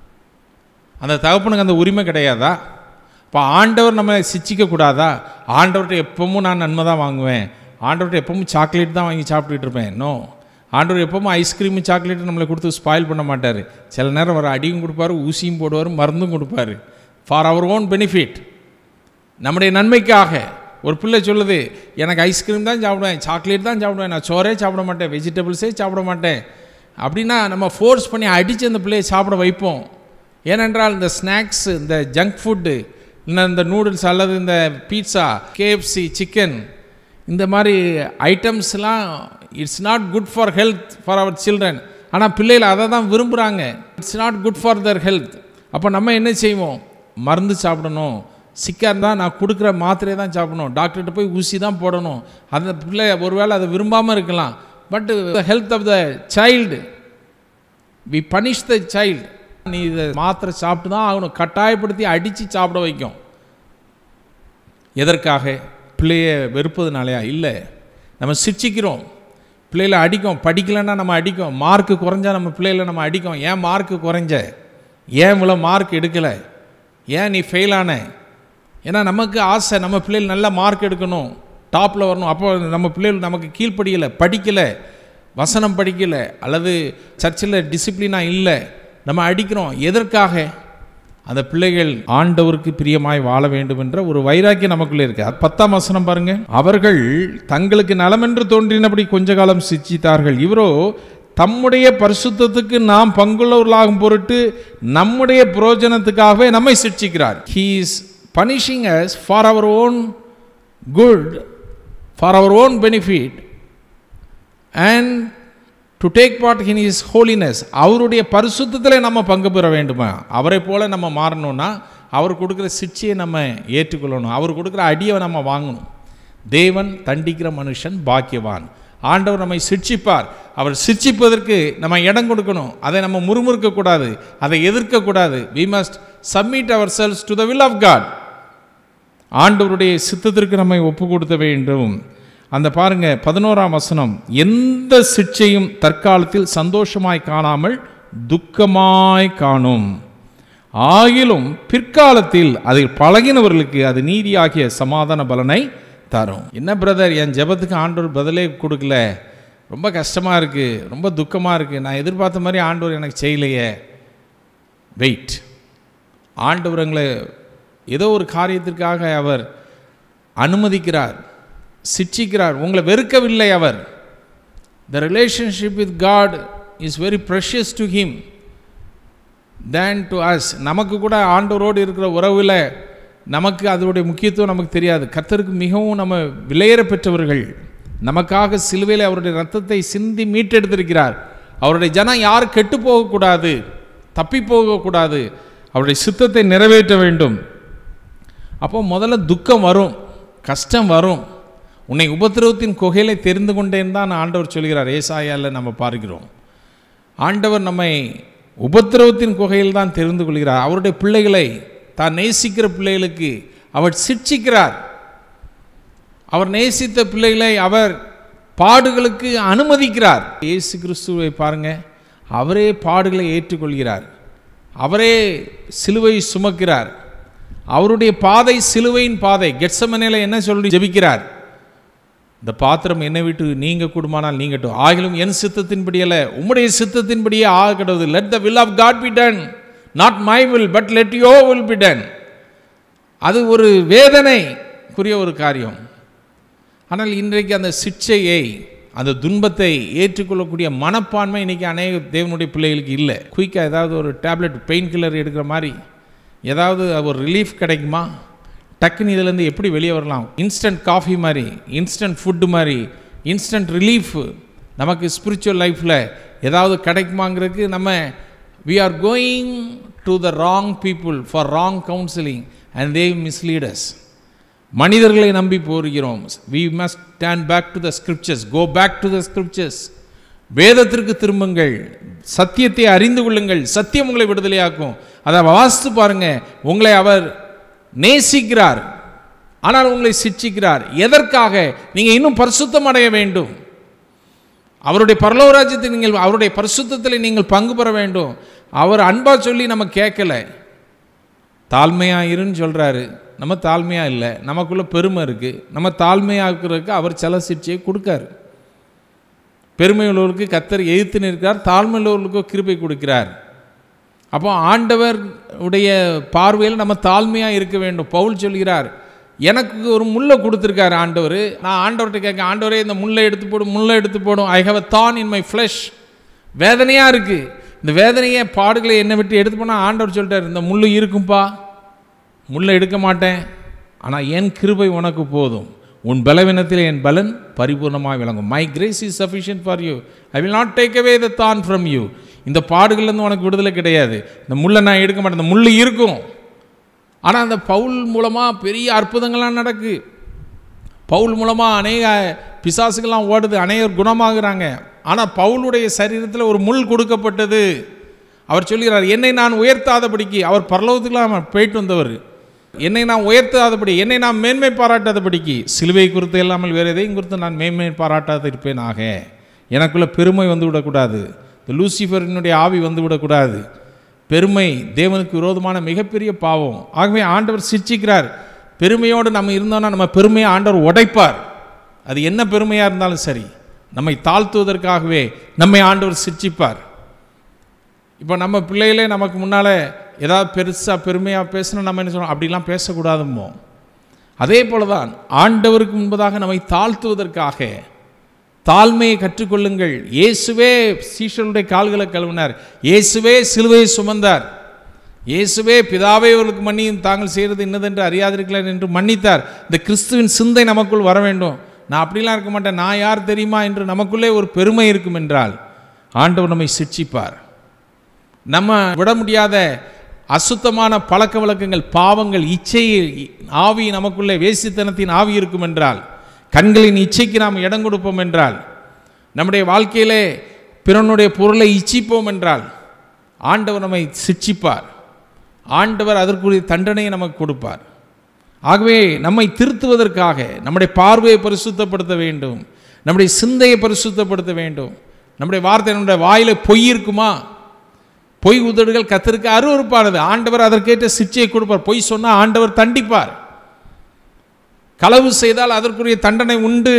அந்த தகப்பனுக்கு அந்த உரிமை கிடையாதா இப்போ ஆண்டவர் நம்ம சிச்சிக்க கூடாதா ஆண்டவர்கிட்ட எப்பவும் நான் நன்மை தான் வாங்குவேன் ஆண்டவர்கிட்ட எப்பவும் சாக்லேட் தான் வாங்கி சாப்பிட்டுட்டு இருப்பேன் நோ ஆண்டவர் எப்பவும் ஐஸ்கிரீமு சாக்லேட்டு நம்மளை கொடுத்து ஸ்பாயில் பண்ண மாட்டார் சில நேரம் வர அடியும் கொடுப்பாரு ஊசியும் போடுவார் மருந்தும் கொடுப்பாரு ஃபார் அவர் ஓன் பெனிஃபிட் நம்முடைய நன்மைக்காக ஒரு பிள்ளை சொல்லுது எனக்கு ஐஸ்கிரீம் தான் சாப்பிடுவேன் சாக்லேட் தான் சாப்பிடுவேன் நான் சோறே சாப்பிட மாட்டேன் வெஜிடபிள்ஸே சாப்பிட மாட்டேன் அப்படின்னா நம்ம ஃபோர்ஸ் பண்ணி அடித்து அந்த பிள்ளையை சாப்பிட வைப்போம் ஏனென்றால் இந்த ஸ்நாக்ஸ் இந்த ஜங்க் ஃபுட்டு இல்லை இந்த நூடுல்ஸ் அல்லது இந்த பீட்சா கேஎஃப்சி சிக்கன் இந்த மாதிரி ஐட்டம்ஸ்லாம் it's not good for health for our children ஆனால் பிள்ளைகள் அதை தான் விரும்புகிறாங்க it's not good for their health அப்போ நம்ம என்ன செய்வோம் மருந்து சாப்பிடணும் சிக்காக இருந்தால் நான் கொடுக்குற மாத்திரையை தான் சாப்பிடணும் டாக்டர்கிட்ட போய் ஊசி தான் போடணும் அந்த பிள்ளை ஒருவேளை அதை விரும்பாமல் இருக்கலாம் but health of the child we punish the child நீ இதை மாத்திரை சாப்பிட்டு தான் ஆகணும் கட்டாயப்படுத்தி அடித்து சாப்பிட வைக்கும் எதற்காக பிள்ளைய வெறுப்பதுனாலயா இல்லை நம்ம சிரிச்சிக்கிறோம் பிள்ளைகளை அடிக்கும் படிக்கலைன்னா நம்ம அடிக்கும் மார்க்கு குறைஞ்சா நம்ம பிள்ளைகளை நம்ம அடிக்கும் ஏன் மார்க்கு குறைஞ்ச ஏன் இவ்வளோ மார்க் எடுக்கலை ஏன் நீ ஃபெயில் ஆன ஏன்னா நமக்கு ஆசை நம்ம பிள்ளைகள் நல்ல மார்க் எடுக்கணும் டாப்பில் வரணும் அப்போ நம்ம பிள்ளைகள் நமக்கு கீழ்ப்படியலை படிக்கலை வசனம் படிக்கலை அல்லது சர்ச்சில் டிசிப்ளினாக இல்லை நம்ம அடிக்கிறோம் எதற்காக அந்த பிள்ளைகள் ஆண்டவருக்கு பிரியமாய் வாழ வேண்டும் என்ற ஒரு வைராக்கியம் நமக்குள்ளே இருக்கு அது பத்தாம் வசனம் பாருங்க அவர்கள் தங்களுக்கு நலமென்று தோன்றினபடி கொஞ்ச காலம் சிச்சித்தார்கள் இவரோ தம்முடைய பரிசுத்தத்துக்கு நாம் பங்குள்ளவர்களாகும் பொருட்டு நம்முடைய புரோஜனத்துக்காகவே நம்மை சிக்ஷிக்கிறார் he is punishing us for our own good for our own benefit and to take part in his holiness அவருடைய பரிசுத்தத்தில் நம்ம பங்கு பெற வேண்டுமா அவரை போல் நம்ம மாறணும்னா அவர் கொடுக்குற சிக்ஷையை நம்ம ஏற்றுக்கொள்ளணும் அவர் கொடுக்குற அடியை நம்ம வாங்கணும் தேவன் தண்டிக்கிற மனுஷன் பாக்கியவான் ஆண்டவர் நம்மை சிட்சிப்பார் அவர் சிட்சிப்பதற்கு நம்ம இடம் கொடுக்கணும் அதை நம்ம முறுமுறுக்கக்கூடாது அதை எதிர்க்கக்கூடாது we must submit ourselves to the will of God ஆண்டவருடைய சித்தத்திற்கு நம்மை ஒப்பு கொடுத்த வேண்டும் அந்த பாருங்க பதினோராம் வசனம் எந்த சிக்ஷையும் தற்காலத்தில் சந்தோஷமாய் காணாமல் துக்கமாய் காணும் ஆகிலும் பிற்காலத்தில் அதில் பழகினவர்களுக்கு அது நீதியாகிய சமாதான பலனை தரும் என்ன பிரதர் என் ஜெபத்துக்கு ஆண்டவர் பதிலே கொடுக்கல ரொம்ப கஷ்டமாக இருக்குது ரொம்ப துக்கமாக இருக்குது நான் எதிர்பார்த்த மாதிரி ஆண்டவர் எனக்கு செய்யலையே வெயிட் ஆண்டவர் எங்களை ஏதோ ஒரு காரியத்திற்காக அவர் அனுமதிக்கிறார் சிட்சிக்கிறார் உங்களை வெறுக்கவில்லை அவர் the relationship with God is very precious to him than to us நமக்கு கூட ஆண்டவரோடு இருக்கிற உறவில் நமக்கு அதோடைய முக்கியத்துவம் நமக்கு தெரியாது கர்த்தருக்கு மிகவும் நம்ம விலையேற பெற்றவர்கள் நமக்காக சிலுவையில் அவருடைய ரத்தத்தை சிந்தி மீட்டெடுத்திருக்கிறார் அவருடைய ஜனம் யாரும் கெட்டு போகக்கூடாது தப்பி போகக்கூடாது அவருடைய சித்தத்தை நிறைவேற்ற வேண்டும் அப்போ முதல்ல துக்கம் வரும் கஷ்டம் வரும் உன்னை உபத்திரவத்தின் குகையில தெரிந்து கொண்டேன் தான் ஆண்டவர் சொல்கிறார் ஏசாயால நம்ம பார்க்கிறோம் ஆண்டவர் நம்மை உபத்திரவத்தின் குகையில் தான் தெரிந்து கொள்கிறார் அவருடைய பிள்ளைகளை தான் நேசிக்கிற பிள்ளைகளுக்கு அவர் சிட்சிக்கிறார் அவர் நேசித்த பிள்ளைகளை அவர் பாடுகளுக்கு அனுமதிக்கிறார் இயேசு கிறிஸ்துவை பாருங்க அவரே பாடுகளை ஏற்றுக்கொள்கிறார் அவரே சிலுவை சுமக்கிறார் அவருடைய பாதை சிலுவையின் பாதை கெட்சமனையில் என்ன சொல்லி ஜெபிக்கிறார் இந்த பாத்திரம் என்னை விட்டு நீங்க கூடுமானால் நீங்கட்டும் ஆகிலும் என் சித்தத்தின்படி அல்ல உம்முடைய சித்தத்தின்படியே ஆகக்கூடாது let the will of God be done not my will but let your will be done அது ஒரு வேதனைக்குரிய ஒரு காரியம் ஆனால் இன்றைக்கு அந்த சிக்ஷையை அந்த துன்பத்தை ஏற்றுக்கொள்ளக்கூடிய மனப்பான்மை இன்றைக்கி அநேக தேவனுடைய பிள்ளைகளுக்கு இல்லை குயிக்காக ஏதாவது ஒரு டேப்லெட் பெயின் கில்லர் எடுக்கிற மாதிரி ஏதாவது ஒரு ரிலீஃப் கிடைக்குமா டக்குன்னு இதுலேருந்து எப்படி வெளியே வரலாம் இன்ஸ்டன்ட் காஃபி மாதிரி இன்ஸ்டன்ட் ஃபுட்டு மாதிரி இன்ஸ்டன்ட் ரிலீஃப் நமக்கு ஸ்பிரிச்சுவல் லைஃப்பில் ஏதாவது கிடைக்குமாங்கிறதுக்கு நம்ம we are going to the wrong people for wrong counselling and the misleaders மனிதர்களை நம்பி போகிறோம் we must stand back to the scriptures go back to the scriptures வேதத்திற்கு திரும்புங்கள் சத்தியத்தை அறிந்து கொள்ளுங்கள் சத்தியம் உங்களை விடுதலையாக்கும் அதை வாசித்து பாருங்க உங்களை அவர் நேசிக்கிறார் ஆனால் உங்களை சிட்சிக்கிறார் எதற்காக நீங்கள் இன்னும் பரிசுத்தம் அடைய வேண்டும் அவருடைய பரலோராஜ்யத்தை நீங்கள் அவருடைய பரிசுத்தத்தில் நீங்கள் பங்கு பெற வேண்டும் அவர் அன்பா சொல்லி நம்ம கேட்கல தாழ்மையா இருன்னு சொல்கிறாரு நம்ம தாழ்மையாக இல்லை நமக்குள்ள பெருமை இருக்குது நம்ம தாழ்மையாக இருக்கிறதுக்கு அவர் சில சிகிச்சையை கொடுக்காரு பெருமை உள்ளவருக்கு கத்தர் எதிர்த்து நிற்கிறார் தாழ்மை உள்ளவர்களுக்கோ கிருபை கொடுக்கிறார் அப்போ ஆண்டவர் உடைய பார்வையில் நம்ம தாழ்மையாக இருக்க வேண்டும் பவுல் சொல்கிறார் எனக்கு ஒரு முள்ளை கொடுத்துருக்காரு ஆண்டவர் நான் ஆண்டவர்கிட்ட கேட்க ஆண்டவரே இந்த முள்ளை எடுத்து போடும் முள்ளை எடுத்து போடும் ஐ ஹவ் அ தான் இன் மை ஃப்ளஷ் வேதனையாக இருக்குது இந்த வேதனையை பாடுகளை என்னை விட்டு எடுத்து போனால் ஆண்டவர் சொல்லிட்டார் இந்த முள் இருக்கும்பா முள்ளை எடுக்க மாட்டேன் ஆனால் என் கிருபை உனக்கு போதும் உன் பலவீனத்தில் என் பலன் பரிபூர்ணமாக விளங்கும் my grace is sufficient for you I will not take away the thorn from you இந்த பாடுகள்லேருந்து உனக்கு விடுதலை கிடையாது இந்த முள்ளை நான் எடுக்க மாட்டேன் இந்த முள் இருக்கும் ஆனால் அந்த பவுல் மூலமாக பெரிய அற்புதங்கள்லாம் நடக்கு பவுல் மூலமாக அநேக பிசாசுகள்லாம் ஓடுது அநேகர் குணமாகுறாங்க ஆனால் பவுலுடைய சரீரத்தில் ஒரு முள் கொடுக்கப்பட்டது அவர் சொல்கிறார் என்னை நான் உயர்த்தாதபடிக்கு அவர் பரலோகத்துக்குலாம் போயிட்டு வந்தவர் என்னை நான் உயர்த்தாதபடி என்னை நான் மேன்மை பாராட்டாதபடிக்கு சிலுவை குறித்து இல்லாமல் வேறு எதையும் குறித்து நான் மேன்மை பாராட்டாத இருப்பேனாக எனக்குள்ள பெருமை வந்து விடக்கூடாது இந்த லூசிஃபரினுடைய ஆவி வந்து விடக்கூடாது பெருமை தேவனுக்கு விரோதமான மிகப்பெரிய பாவம் ஆகவே ஆண்டவர் சிரிச்சிக்கிறார் பெருமையோடு நம்ம இருந்தோம்னா நம்ம பெருமையை ஆண்டவர் உடைப்பார் அது என்ன பெருமையாக இருந்தாலும் சரி நம்மை தாழ்த்துவதற்காகவே நம்மை ஆண்டவர் சிரிச்சிப்பார் இப்போ நம்ம பிள்ளைகளே நமக்கு முன்னால் ஏதாவது பெருசாக பெருமையாக பேசினா நம்ம என்ன சொல்றோம் அப்படிலாம் பேசக்கூடாதுமோ அதே போல தான் ஆண்டவருக்கு முன்பதாக நம்மை தாழ்த்துவதற்காக தாழ்மையை கற்றுக்கொள்ளுங்கள் இயேசுவே சீஷருடைய கால்களை கழுவினார் இயேசுவே சிலுவையை சுமந்தார் இயேசுவே பிதாவே அவர்களுக்கு மன்னியும் தாங்கள் செய்கிறது இன்னதென்று அறியாதிருக்கலாம் என்று மன்னித்தார் இந்த கிறிஸ்துவின் சிந்தை நமக்குள் வர வேண்டும் நான் அப்படிலாம் இருக்க மாட்டேன் நான் யார் தெரியுமா என்று நமக்குள்ளே ஒரு பெருமை இருக்கும் என்றால் ஆண்டவர் நம்மை சிட்சிப்பார் நம்ம விட முடியாத அசுத்தமான பழக்க வழக்கங்கள் பாவங்கள் இச்சை ஆவி நமக்குள்ளே வேசித்தனத்தின் ஆவி இருக்கும் என்றால் கண்களின் இச்சைக்கு நாம் இடம் கொடுப்போம் என்றால் நம்முடைய வாழ்க்கையிலே பிறனுடைய பொருளை இச்சிப்போம் என்றால் ஆண்டவர் நம்மை சிட்சிப்பார் ஆண்டவர் அதற்குரிய தண்டனையை நமக்கு கொடுப்பார் ஆகவே நம்மை திருத்துவதற்காக நம்முடைய பார்வையை பரிசுத்தப்படுத்த வேண்டும் நம்முடைய சிந்தையை பரிசுத்தப்படுத்த வேண்டும் நம்முடைய வார்த்தை நம்முடைய வாயில பொய் இருக்குமா பொய் உதடுகள் கத்திற்கு அருவறுப்பானது ஆண்டவர் அதற்கேற்ற சிச்சையை கொடுப்பார் பொய் சொன்னால் ஆண்டவர் தண்டிப்பார் களவு செய்தால் அதற்குரிய தண்டனை உண்டு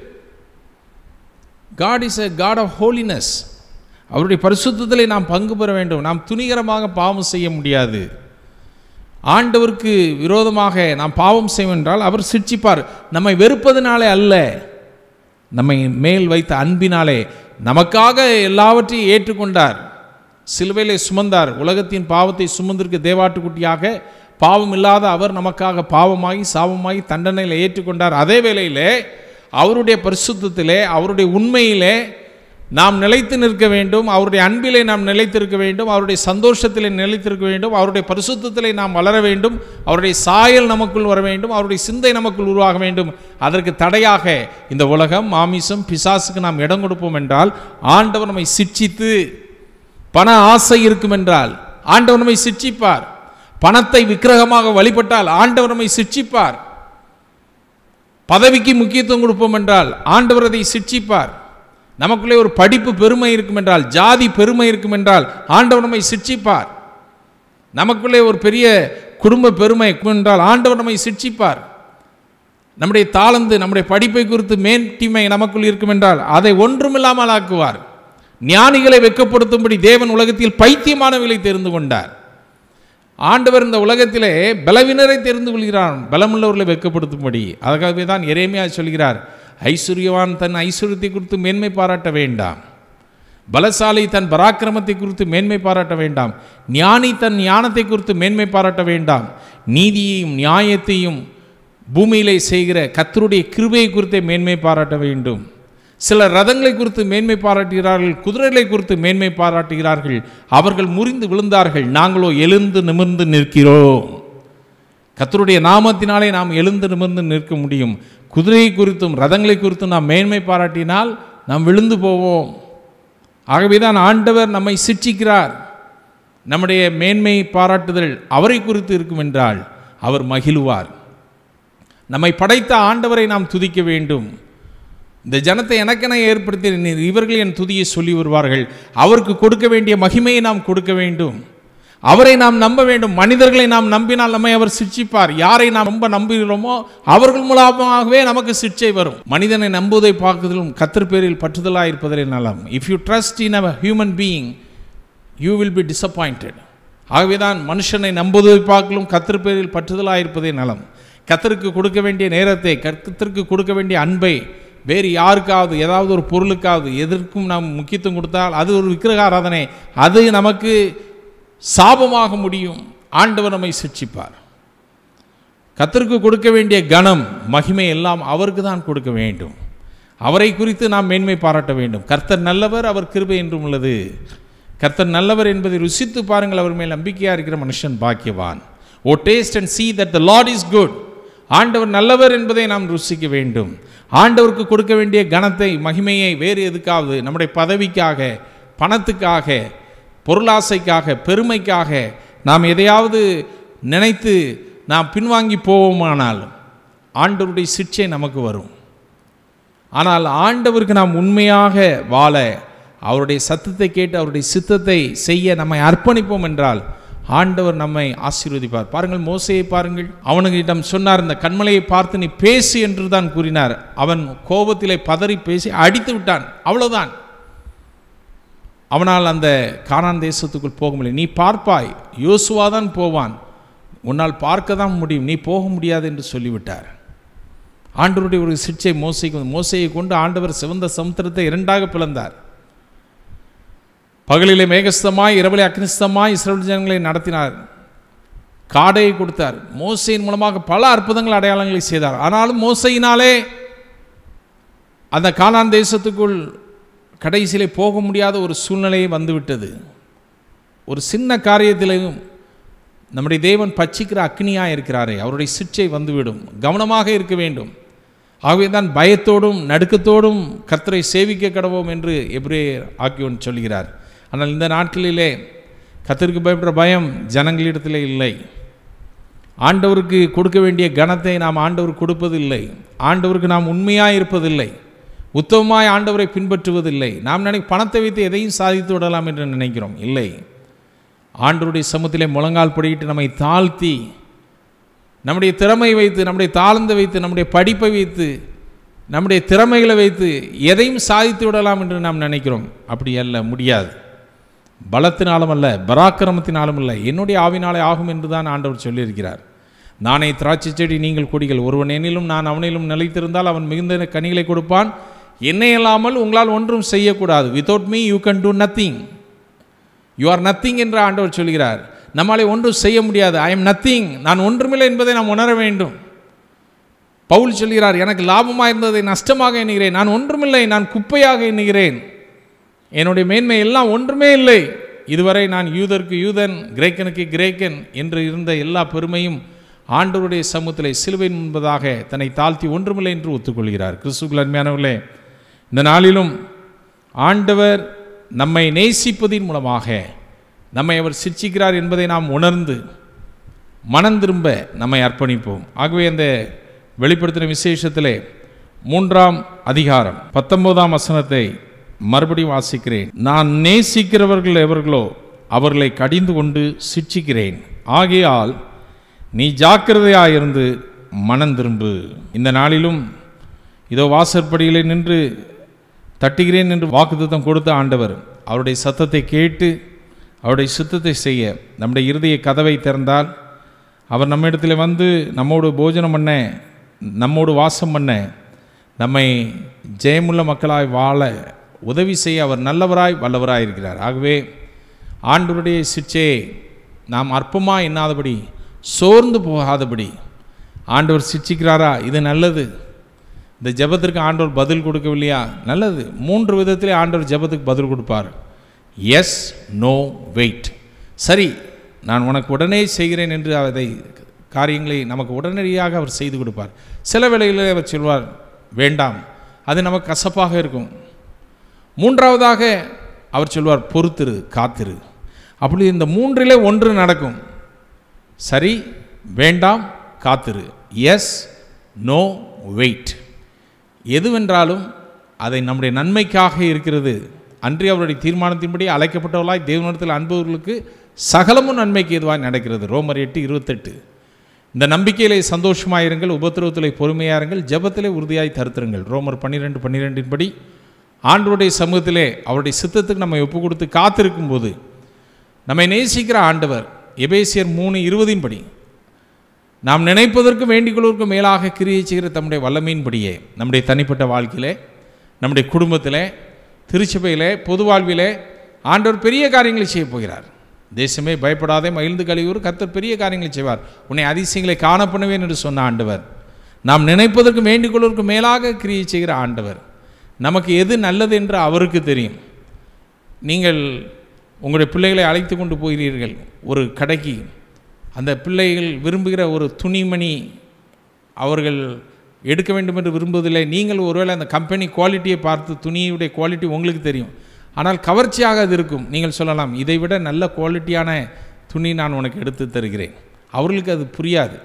God is a God of holiness அவருடைய பரிசுத்தத்திலே நாம் பங்கு பெற வேண்டும் நாம் துணிகரமாக பாவம் செய்ய முடியாது ஆண்டவருக்கு விரோதமாக நாம் பாவம் செய்வோம் என்றால் அவர் சிட்சிப்பார் நம்மை வெறுப்பதனாலே அல்ல நம்மை மேல் வைத்த அன்பினாலே நமக்காக எல்லாவற்றையும் ஏற்றுக்கொண்டார் சிலுவையிலே சுமந்தார் உலகத்தின் பாவத்தை சுமந்திருக்க தேவாட்டுக்குட்டியாக பாவம் இல்லாத அவர் நமக்காக பாவமாகி சாபமாகி தண்டனையில் ஏற்றுக்கொண்டார் அதே வேளையிலே அவருடைய பரிசுத்தத்திலே அவருடைய உண்மையிலே நாம் நிலைத்து நிற்க வேண்டும் அவருடைய அன்பிலே நாம் நிலைத்திருக்க வேண்டும் அவருடைய சந்தோஷத்திலே நிலைத்திருக்க வேண்டும் அவருடைய பரிசுத்தத்திலே நாம் வளர வேண்டும் அவருடைய சாயல் நமக்குள் வர வேண்டும் அவருடைய சிந்தை நமக்குள் உருவாக வேண்டும் அதற்கு தடையாக இந்த உலகம் மாமிசம் பிசாசுக்கு நாம் இடம் கொடுப்போம் என்றால் ஆண்டவர் நம்மை சிட்சித்து பண ஆசை இருக்கும் என்றால் ஆண்டவர் நம்மை சிட்சிப்பார் பணத்தை விக்கிரகமாக வழிபட்டால் ஆண்டவர் நம்மை சிட்சிப்பார் பதவிக்கு முக்கியத்துவம் கொடுப்போம் என்றால் ஆண்டவர் அதை சிட்சிப்பார் நமக்குள்ளே ஒரு படிப்பு பெருமை இருக்கும் என்றால் ஜாதி பெருமை இருக்கும் என்றால் ஆண்டவர் நம்மை சிட்சிப்பார் நமக்குள்ளே ஒரு பெரிய குடும்ப பெருமை இருக்கும் என்றால் ஆண்டவர் நம்மை சிட்சிப்பார் நம்முடைய தாளந்து நம்முடைய படிப்பை குறித்து மேன்டிமை நமக்குள் இருக்கும் என்றால் அதை ஒன்றுமில்லாமல் ஆக்குவார் ஞானிகளை வெக்கப்படுத்தும்படி தேவன் உலகத்தில் பைத்தியமானவர்களை தெரிந்து கொண்டார் ஆண்டவர் இந்த உலகத்திலே பலவினரை தெரிந்து கொள்கிறான் பலமுள்ளவர்களை வெட்கப்படுத்தும்படி அதுக்காகவே தான் எரேமியா சொல்கிறார் ஐஸ்வர்யவான் தன் ஐஸ்வர்யத்தை குறித்து மேன்மை பாராட்ட வேண்டாம் பலசாலி தன் பராக்கிரமத்தை குறித்து மேன்மை பாராட்ட வேண்டாம் ஞானி தன் ஞானத்தை குறித்து மேன்மை பாராட்ட வேண்டாம் நீதியையும் நியாயத்தையும் பூமியிலே செய்கிற கத்தருடைய கிருபையை குறித்தே மேன்மை பாராட்ட வேண்டும் சிலர் ரதங்களை குறித்து மேன்மை பாராட்டுகிறார்கள் குதிரைகளை குறித்து மேன்மை பாராட்டுகிறார்கள் அவர்கள் முறிந்து விழுந்தார்கள் நாங்களோ எழுந்து நிமிர்ந்து நிற்கிறோம் கத்தருடைய நாமத்தினாலே நாம் எழுந்து நிமிர்ந்து நிற்க முடியும் குதிரையை குறித்தும் ரதங்களை குறித்தும் நாம் மேன்மை பாராட்டினால் நாம் விழுந்து போவோம் ஆகவே தான் ஆண்டவர் நம்மை சிட்சிக்கிறார் நம்முடைய மேன்மை பாராட்டுதல் அவரை குறித்து இருக்கும் என்றால் அவர் மகிழுவார் நம்மை படைத்த ஆண்டவரை நாம் துதிக்க வேண்டும் இந்த ஜனத்தை எனக்கென ஏற்படுத்தினீர் இவர்கள் என் துதியை சொல்லி வருவார்கள் அவருக்கு கொடுக்க வேண்டிய மகிமையை நாம் கொடுக்க வேண்டும் அவரை நாம் நம்ப வேண்டும் மனிதர்களை நாம் நம்பினால் நம்மை அவர் சிட்சிப்பார் யாரை நாம் ரொம்ப நம்புகிறோமோ அவர்கள் மூலமாகவே நமக்கு சிட்சை வரும் மனிதனை நம்புவதை பார்க்கறதிலும் கத்தர் பேரில் பற்றுதலாக இருப்பதில் நலம் if you trust in a human being you will be disappointed ஆகவே தான் மனுஷனை நம்புவதை பார்க்கலும் கத்தர் பேரில் பற்றுதலாக இருப்பதே நலம் கத்தருக்கு கொடுக்க வேண்டிய நேரத்தை கத்தருக்கு கொடுக்க வேண்டிய அன்பை வேறு யாருக்காவது ஏதாவது ஒரு பொருளுக்காவது எதற்கும் நாம் முக்கியத்துவம் கொடுத்தால் அது ஒரு விக்கிரக ஆராதனை அது நமக்கு சாபமாக முடியும் ஆண்டவர் நம்மை சிட்சிப்பார் கத்தருக்கு கொடுக்க வேண்டிய கணம் மகிமை எல்லாம் அவருக்கு தான் கொடுக்க வேண்டும் அவரை குறித்து நாம் மேன்மை பாராட்ட வேண்டும் கர்த்தர் நல்லவர் அவர் கிருபை என்றும் உள்ளது கர்த்தர் நல்லவர் என்பதை ருசித்து பாருங்கள் அவர் மேல் நம்பிக்கையாக இருக்கிற மனுஷன் பாக்கியவான் oh taste and see that the Lord is good ஆண்டவர் நல்லவர் என்பதை நாம் ருசிக்க வேண்டும் ஆண்டவருக்கு கொடுக்க வேண்டிய கணத்தை மகிமையை வேறு எதுக்காவது நம்முடைய பதவிக்காக பணத்துக்காக பொருளாசைக்காக பெருமைக்காக நாம் எதையாவது நினைத்து நாம் பின்வாங்கி போவோமானால் ஆண்டவருடைய சிக்ஷை நமக்கு வரும் ஆனால் ஆண்டவருக்கு நாம் உண்மையாக வாழ அவருடைய சத்தத்தை கேட்டு அவருடைய சித்தத்தை செய்ய நம்மை அர்ப்பணிப்போம் என்றால் ஆண்டவர் நம்மை ஆசீர்வதிப்பார் பாருங்கள் மோசையை பாருங்கள் அவனுக்கிடம் சொன்னார் இந்த கண்மலையை பார்த்து நீ பேசு என்று தான் கூறினார் அவன் கோபத்திலே பதறி பேசி அடித்து விட்டான் அவ்வளவுதான் அவனால் அந்த கானான் தேசத்துக்குள் போக முடியல நீ பார்ப்பாய் யோசுவா தான் போவான் உன்னால் பார்க்க தான் முடியும் நீ போக முடியாது என்று சொல்லிவிட்டார் ஆண்டவருடைய ஒரு சிக்ஷை மோசைக்கு வந்து மோசையை கொண்டு ஆண்டவர் சிவந்த சமுத்திரத்தை இரண்டாக பிளந்தார் பகலிலே மேகஸ்தமாய் இரவிலே அக்னிஸ்தமாய் இஸ்ரேல் ஜனங்களை நடத்தினார் காடையை கொடுத்தார் மோசையின் மூலமாக பல அற்புதங்கள் அடையாளங்களை செய்தார் ஆனாலும் மோசையினாலே அந்த கானான் தேசத்துக்குள் கடைசியிலே போக முடியாத ஒரு சூழ்நிலை வந்துவிட்டது ஒரு சின்ன காரியத்திலையும் நம்முடைய தேவன் பட்சிக்கிற அக்னியாக இருக்கிறாரே அவருடைய சிற்றை வந்துவிடும் கவனமாக இருக்க வேண்டும் ஆகவே தான் பயத்தோடும் நடுக்கத்தோடும் கர்த்தரை சேவிக்க கடவோம் என்று எப்ரேயர் ஆக்கியோன் சொல்கிறார் ஆனால் இந்த நாட்களிலே கர்த்தருக்கு பயப்படுற பயம் ஜனங்களிடத்திலே இல்லை ஆண்டவருக்கு கொடுக்க வேண்டிய கனத்தை நாம் ஆண்டவருக்கு கொடுப்பதில்லை ஆண்டவருக்கு நாம் உண்மையாக இருப்பதில்லை உத்தமமாய் ஆண்டவரை பின்பற்றுவதில்லை நாம் நினை பணத்தை வைத்து எதையும் சாதித்து விடலாம் என்று நினைக்கிறோம் இல்லை ஆண்டவருடைய சமூகத்திலே முழங்கால் படிக்கிட்டு நம்மை தாழ்த்தி நம்முடைய திறமை வைத்து நம்முடைய தாழ்ந்து வைத்து நம்முடைய படிப்பை வைத்து நம்முடைய திறமைகளை வைத்து எதையும் சாதித்து விடலாம் என்று நாம் நினைக்கிறோம் அப்படி அல்ல முடியாது பலத்தினாலும் அல்ல பராக்கிரமத்தினாலும் இல்லை என்னுடைய ஆவினாலே ஆகும் என்று தான் ஆண்டவர் சொல்லியிருக்கிறார் நானே திராட்சை செடி நீங்கள் கொடிகள் ஒருவன் என்னிலும் நான் அவனிலும் நிலைத்திருந்தால் அவன் மிகுந்த கனிகளை கொடுப்பான் என்னை இல்லாமல் உங்களால் ஒன்றும் செய்யக்கூடாது without me you can do nothing you are nothing என்று ஆண்டவர் சொல்கிறார் நம்மாலே ஒன்றும் செய்ய முடியாது ஐ எம் நத்திங் நான் ஒன்றுமில்லை என்பதை நாம் உணர வேண்டும் பவுல் சொல்கிறார் எனக்கு லாபமாக இருந்ததை நஷ்டமாக எண்ணுகிறேன் நான் ஒன்றுமில்லை நான் குப்பையாக எண்ணுகிறேன் என்னுடைய மேன்மை எல்லாம் ஒன்றுமே இல்லை இதுவரை நான் யூதருக்கு யூதன் கிரேக்கனுக்கு கிரேக்கன் என்று இருந்த எல்லா பெருமையும் ஆண்டவருடைய சமூகத்திலே சிலுவையின் முன்பதாக தன்னை தாழ்த்தி ஒன்றுமில்லை என்று ஒத்துக்கொள்கிறார் கிறிஸ்துக்குள் அருமையானவர்களே இந்த நாளிலும் ஆண்டவர் நம்மை நேசிப்பதின் மூலமாக நம்மை அவர் சிரிச்சிக்கிறார் என்பதை நாம் உணர்ந்து மனம் திரும்ப நம்மை அர்ப்பணிப்போம் ஆகவே அந்த வெளிப்படுத்தின விசேஷத்திலே மூன்றாம் அதிகாரம் பத்தொன்பதாம் வசனத்தை மறுபடியும் வாசிக்கிறேன் நான் நேசிக்கிறவர்கள் எவர்களோ அவர்களை கடிந்து கொண்டு சிட்சிக்கிறேன் ஆகையால் நீ ஜாக்கிரதையாயிருந்து மனம் திரும்பு இந்த நாளிலும் இதோ வாசற்படியிலே நின்று தட்டுகிறேன் என்று வாக்குத்தத்தம் கொடுத்த ஆண்டவர் அவருடைய சத்தத்தை கேட்டு அவருடைய சித்தத்தை செய்ய நம்முடைய இருதய கதவை திறந்தால் அவர் நம்மிடத்தில் வந்து நம்மோடு போஜனம் பண்ண நம்மோடு வாசம் பண்ண நம்மை ஜெயமுள்ள மக்களாய் வாழ உதவி செய்ய அவர் நல்லவராய் வல்லவராய் இருக்கிறார் ஆகவே ஆண்டவருடைய சிற்சையை நாம் அற்பமாக எண்ணாதபடி சோர்ந்து போகாதபடி ஆண்டவர் சிட்சிக்கிறாரா இது நல்லது இந்த ஜெபத்திற்கு ஆண்டவர் பதில் கொடுக்கவில்லையா நல்லது மூன்று விதத்திலே ஆண்டவர் ஜெபத்துக்கு பதில் கொடுப்பார் எஸ் நோ வெயிட் சரி நான் உனக்கு உடனே செய்கிறேன் என்று அதை காரியங்களை நமக்கு உடனடியாக அவர் செய்து கொடுப்பார் சில வேளைகளில் அவர் சொல்வார் வேண்டாம் அது நமக்கு கசப்பாக இருக்கும் மூன்றாவதாக அவர் சொல்வார் பொறுத்திரு காத்திரு அப்படி இந்த மூன்றிலே ஒன்று நடக்கும் சரி வேண்டாம் காத்திரு எஸ் நோ வெயிட் எதுவென்றாலும் அதை நம்முடைய நன்மைக்காக இருக்கிறது அன்றி அவருடைய தீர்மானத்தின்படி அழைக்கப்பட்டவர்களாய் தேவனிடத்தில் அன்பவர்களுக்கு சகலமும் நன்மைக்கு எதுவாக நடக்கிறது ரோமர் எட்டு இருபத்தெட்டு இந்த நம்பிக்கையிலே சந்தோஷமாயிருங்கள் உபத்திரவத்திலே பொறுமையாருங்கள் ஜெபத்திலே உறுதியாய் தருத்திருங்கள் ரோமர் பன்னிரெண்டு பன்னிரெண்டின் படி ஆண்டவருடைய சமூகத்திலே அவருடைய சித்தத்துக்கு நம்ம ஒப்பு கொடுத்து காத்திருக்கும் போது நம்மை நேசிக்கிற ஆண்டவர் எபேசியர் மூணு இருபதின் படி நாம் நினைப்பதற்கும் வேண்டிக்கொள்வதற்கும் மேலாக கிரியை செய்கிற தம்முடைய வல்லமையின்படியே நம்முடைய தனிப்பட்ட வாழ்க்கையிலே நம்முடைய குடும்பத்திலே திருச்சபையிலே பொது வாழ்விலே ஆண்டவர் பெரிய காரியங்களை செய்ய போகிறார் தேசமே பயப்படாதே மகிழ்ந்து கழிவுறு கர்த்தர் பெரிய காரியங்களை செய்வார் உன்னை அதிசயங்களை காண பண்ணுவேன் என்று சொன்ன ஆண்டவர் நாம் நினைப்பதற்கும் வேண்டிக்கொள்வதற்கும் மேலாக கிரியை செய்கிற ஆண்டவர் நமக்கு எது நல்லது என்று அவருக்கு தெரியும் நீங்கள் உங்களுடைய பிள்ளைகளை அழைத்து கொண்டு போகிறீர்கள் ஒரு கடைக்கு அந்த பிள்ளைகள் விரும்புகிற ஒரு துணிமணி அவர்கள் எடுக்க வேண்டும் என்று விரும்புவதில்லை நீங்கள் ஒருவேளை அந்த கம்பெனி குவாலிட்டியை பார்த்து துணியுடைய குவாலிட்டி உங்களுக்கு தெரியும் ஆனால் கவர்ச்சியாக அது இருக்கும் நீங்கள் சொல்லலாம் இதை விட நல்ல குவாலிட்டியான துணி நான் உனக்கு எடுத்து தருகிறேன் அவர்களுக்கு அது புரியாது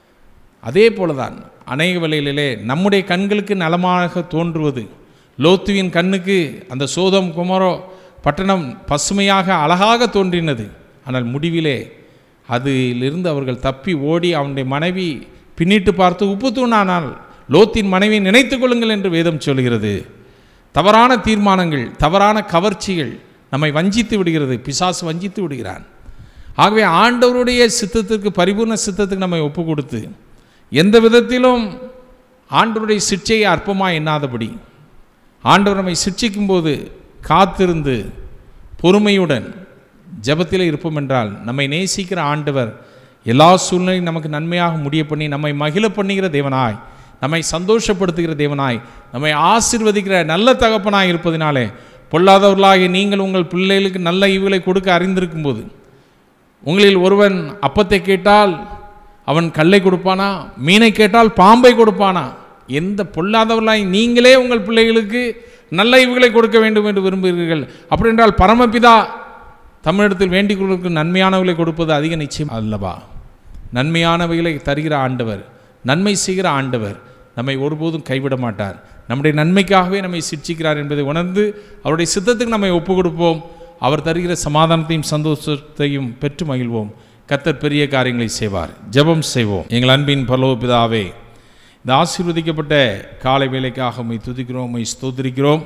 அதே போல தான் அநேக வேளைகளிலே நம்முடைய கண்களுக்கு நலமாக தோன்றுவது லோத்துவின் கண்ணுக்கு அந்த சோதம் குமரோ பட்டணம் பசுமையாக அழகாக தோன்றினது ஆனால் முடிவிலே அதிலிருந்து அவர்கள் தப்பி ஓடி அவனுடைய மனைவி பின்னிட்டு பார்த்து உப்பு தூணானால் லோத்தின் மனைவி நினைத்து கொள்ளுங்கள் என்று வேதம் சொல்கிறது தவறான தீர்மானங்கள் தவறான கவர்ச்சிகள் நம்மை வஞ்சித்து விடுகிறது பிசாசு வஞ்சித்து விடுகிறான் ஆகவே ஆண்டவருடைய சித்தத்துக்கு பரிபூர்ண சித்தத்துக்கு நம்மை ஒப்பு கொடுத்து எந்த விதத்திலும் ஆண்டவருடைய சிற்சையை அற்பமாக எண்ணாதபடி ஆண்டவர் நம்மை சிற்சிக்கும் போது காத்திருந்து பொறுமையுடன் ஜெபத்தில் இருப்போம் என்றால் நம்மை நேசிக்கிற ஆண்டவர் எல்லா சூழ்நிலையும் நமக்கு நன்மையாக முடிய பண்ணி நம்மை மகிழ பண்ணுகிற தேவனாய் நம்மை சந்தோஷப்படுத்துகிற தேவனாய் நம்மை ஆசிர்வதிக்கிற நல்ல தகப்பனாய் இருப்பதினாலே பொல்லாதவர்களாகிய நீங்கள் உங்கள் பிள்ளைகளுக்கு நல்ல ஈவுகளை கொடுக்க அறிந்திருக்கும் போது உங்களில் ஒருவன் அப்பத்தை கேட்டால் அவன் கல்லை கொடுப்பானா மீனை கேட்டால் பாம்பை கொடுப்பானா எந்த பொல்லாதவர்களாய் நீங்களே உங்கள் பிள்ளைகளுக்கு நல்ல ஈவுகளை கொடுக்க வேண்டும் என்று விரும்புகிறீர்கள் அப்படி என்றால் பரமபிதா தமிழிடத்தில் வேண்டிக் கொள்வதற்கு நன்மையானவர்களை கொடுப்பது அதிக நிச்சயம் அல்லவா நன்மையானவைகளை தருகிற ஆண்டவர் நன்மை செய்கிற ஆண்டவர் நம்மை ஒருபோதும் கைவிட மாட்டார் நம்முடைய நன்மைக்காகவே நம்மை சிட்சிக்கிறார் என்பதை உணர்ந்து அவருடைய சித்தத்துக்கு நம்மை ஒப்பு கொடுப்போம் அவர் தருகிற சமாதானத்தையும் சந்தோஷத்தையும் பெற்று மகிழ்வோம் கத்தர் பெரிய காரியங்களை செய்வார் ஜெபம் செய்வோம் எங்கள் அன்பின் பரலோபிதாவே இந்த ஆசீர்வதிக்கப்பட்ட காலை வேலைக்காக உம்மை துதிக்கிறோம் உம்மை ஸ்தோத்திரிக்கிறோம்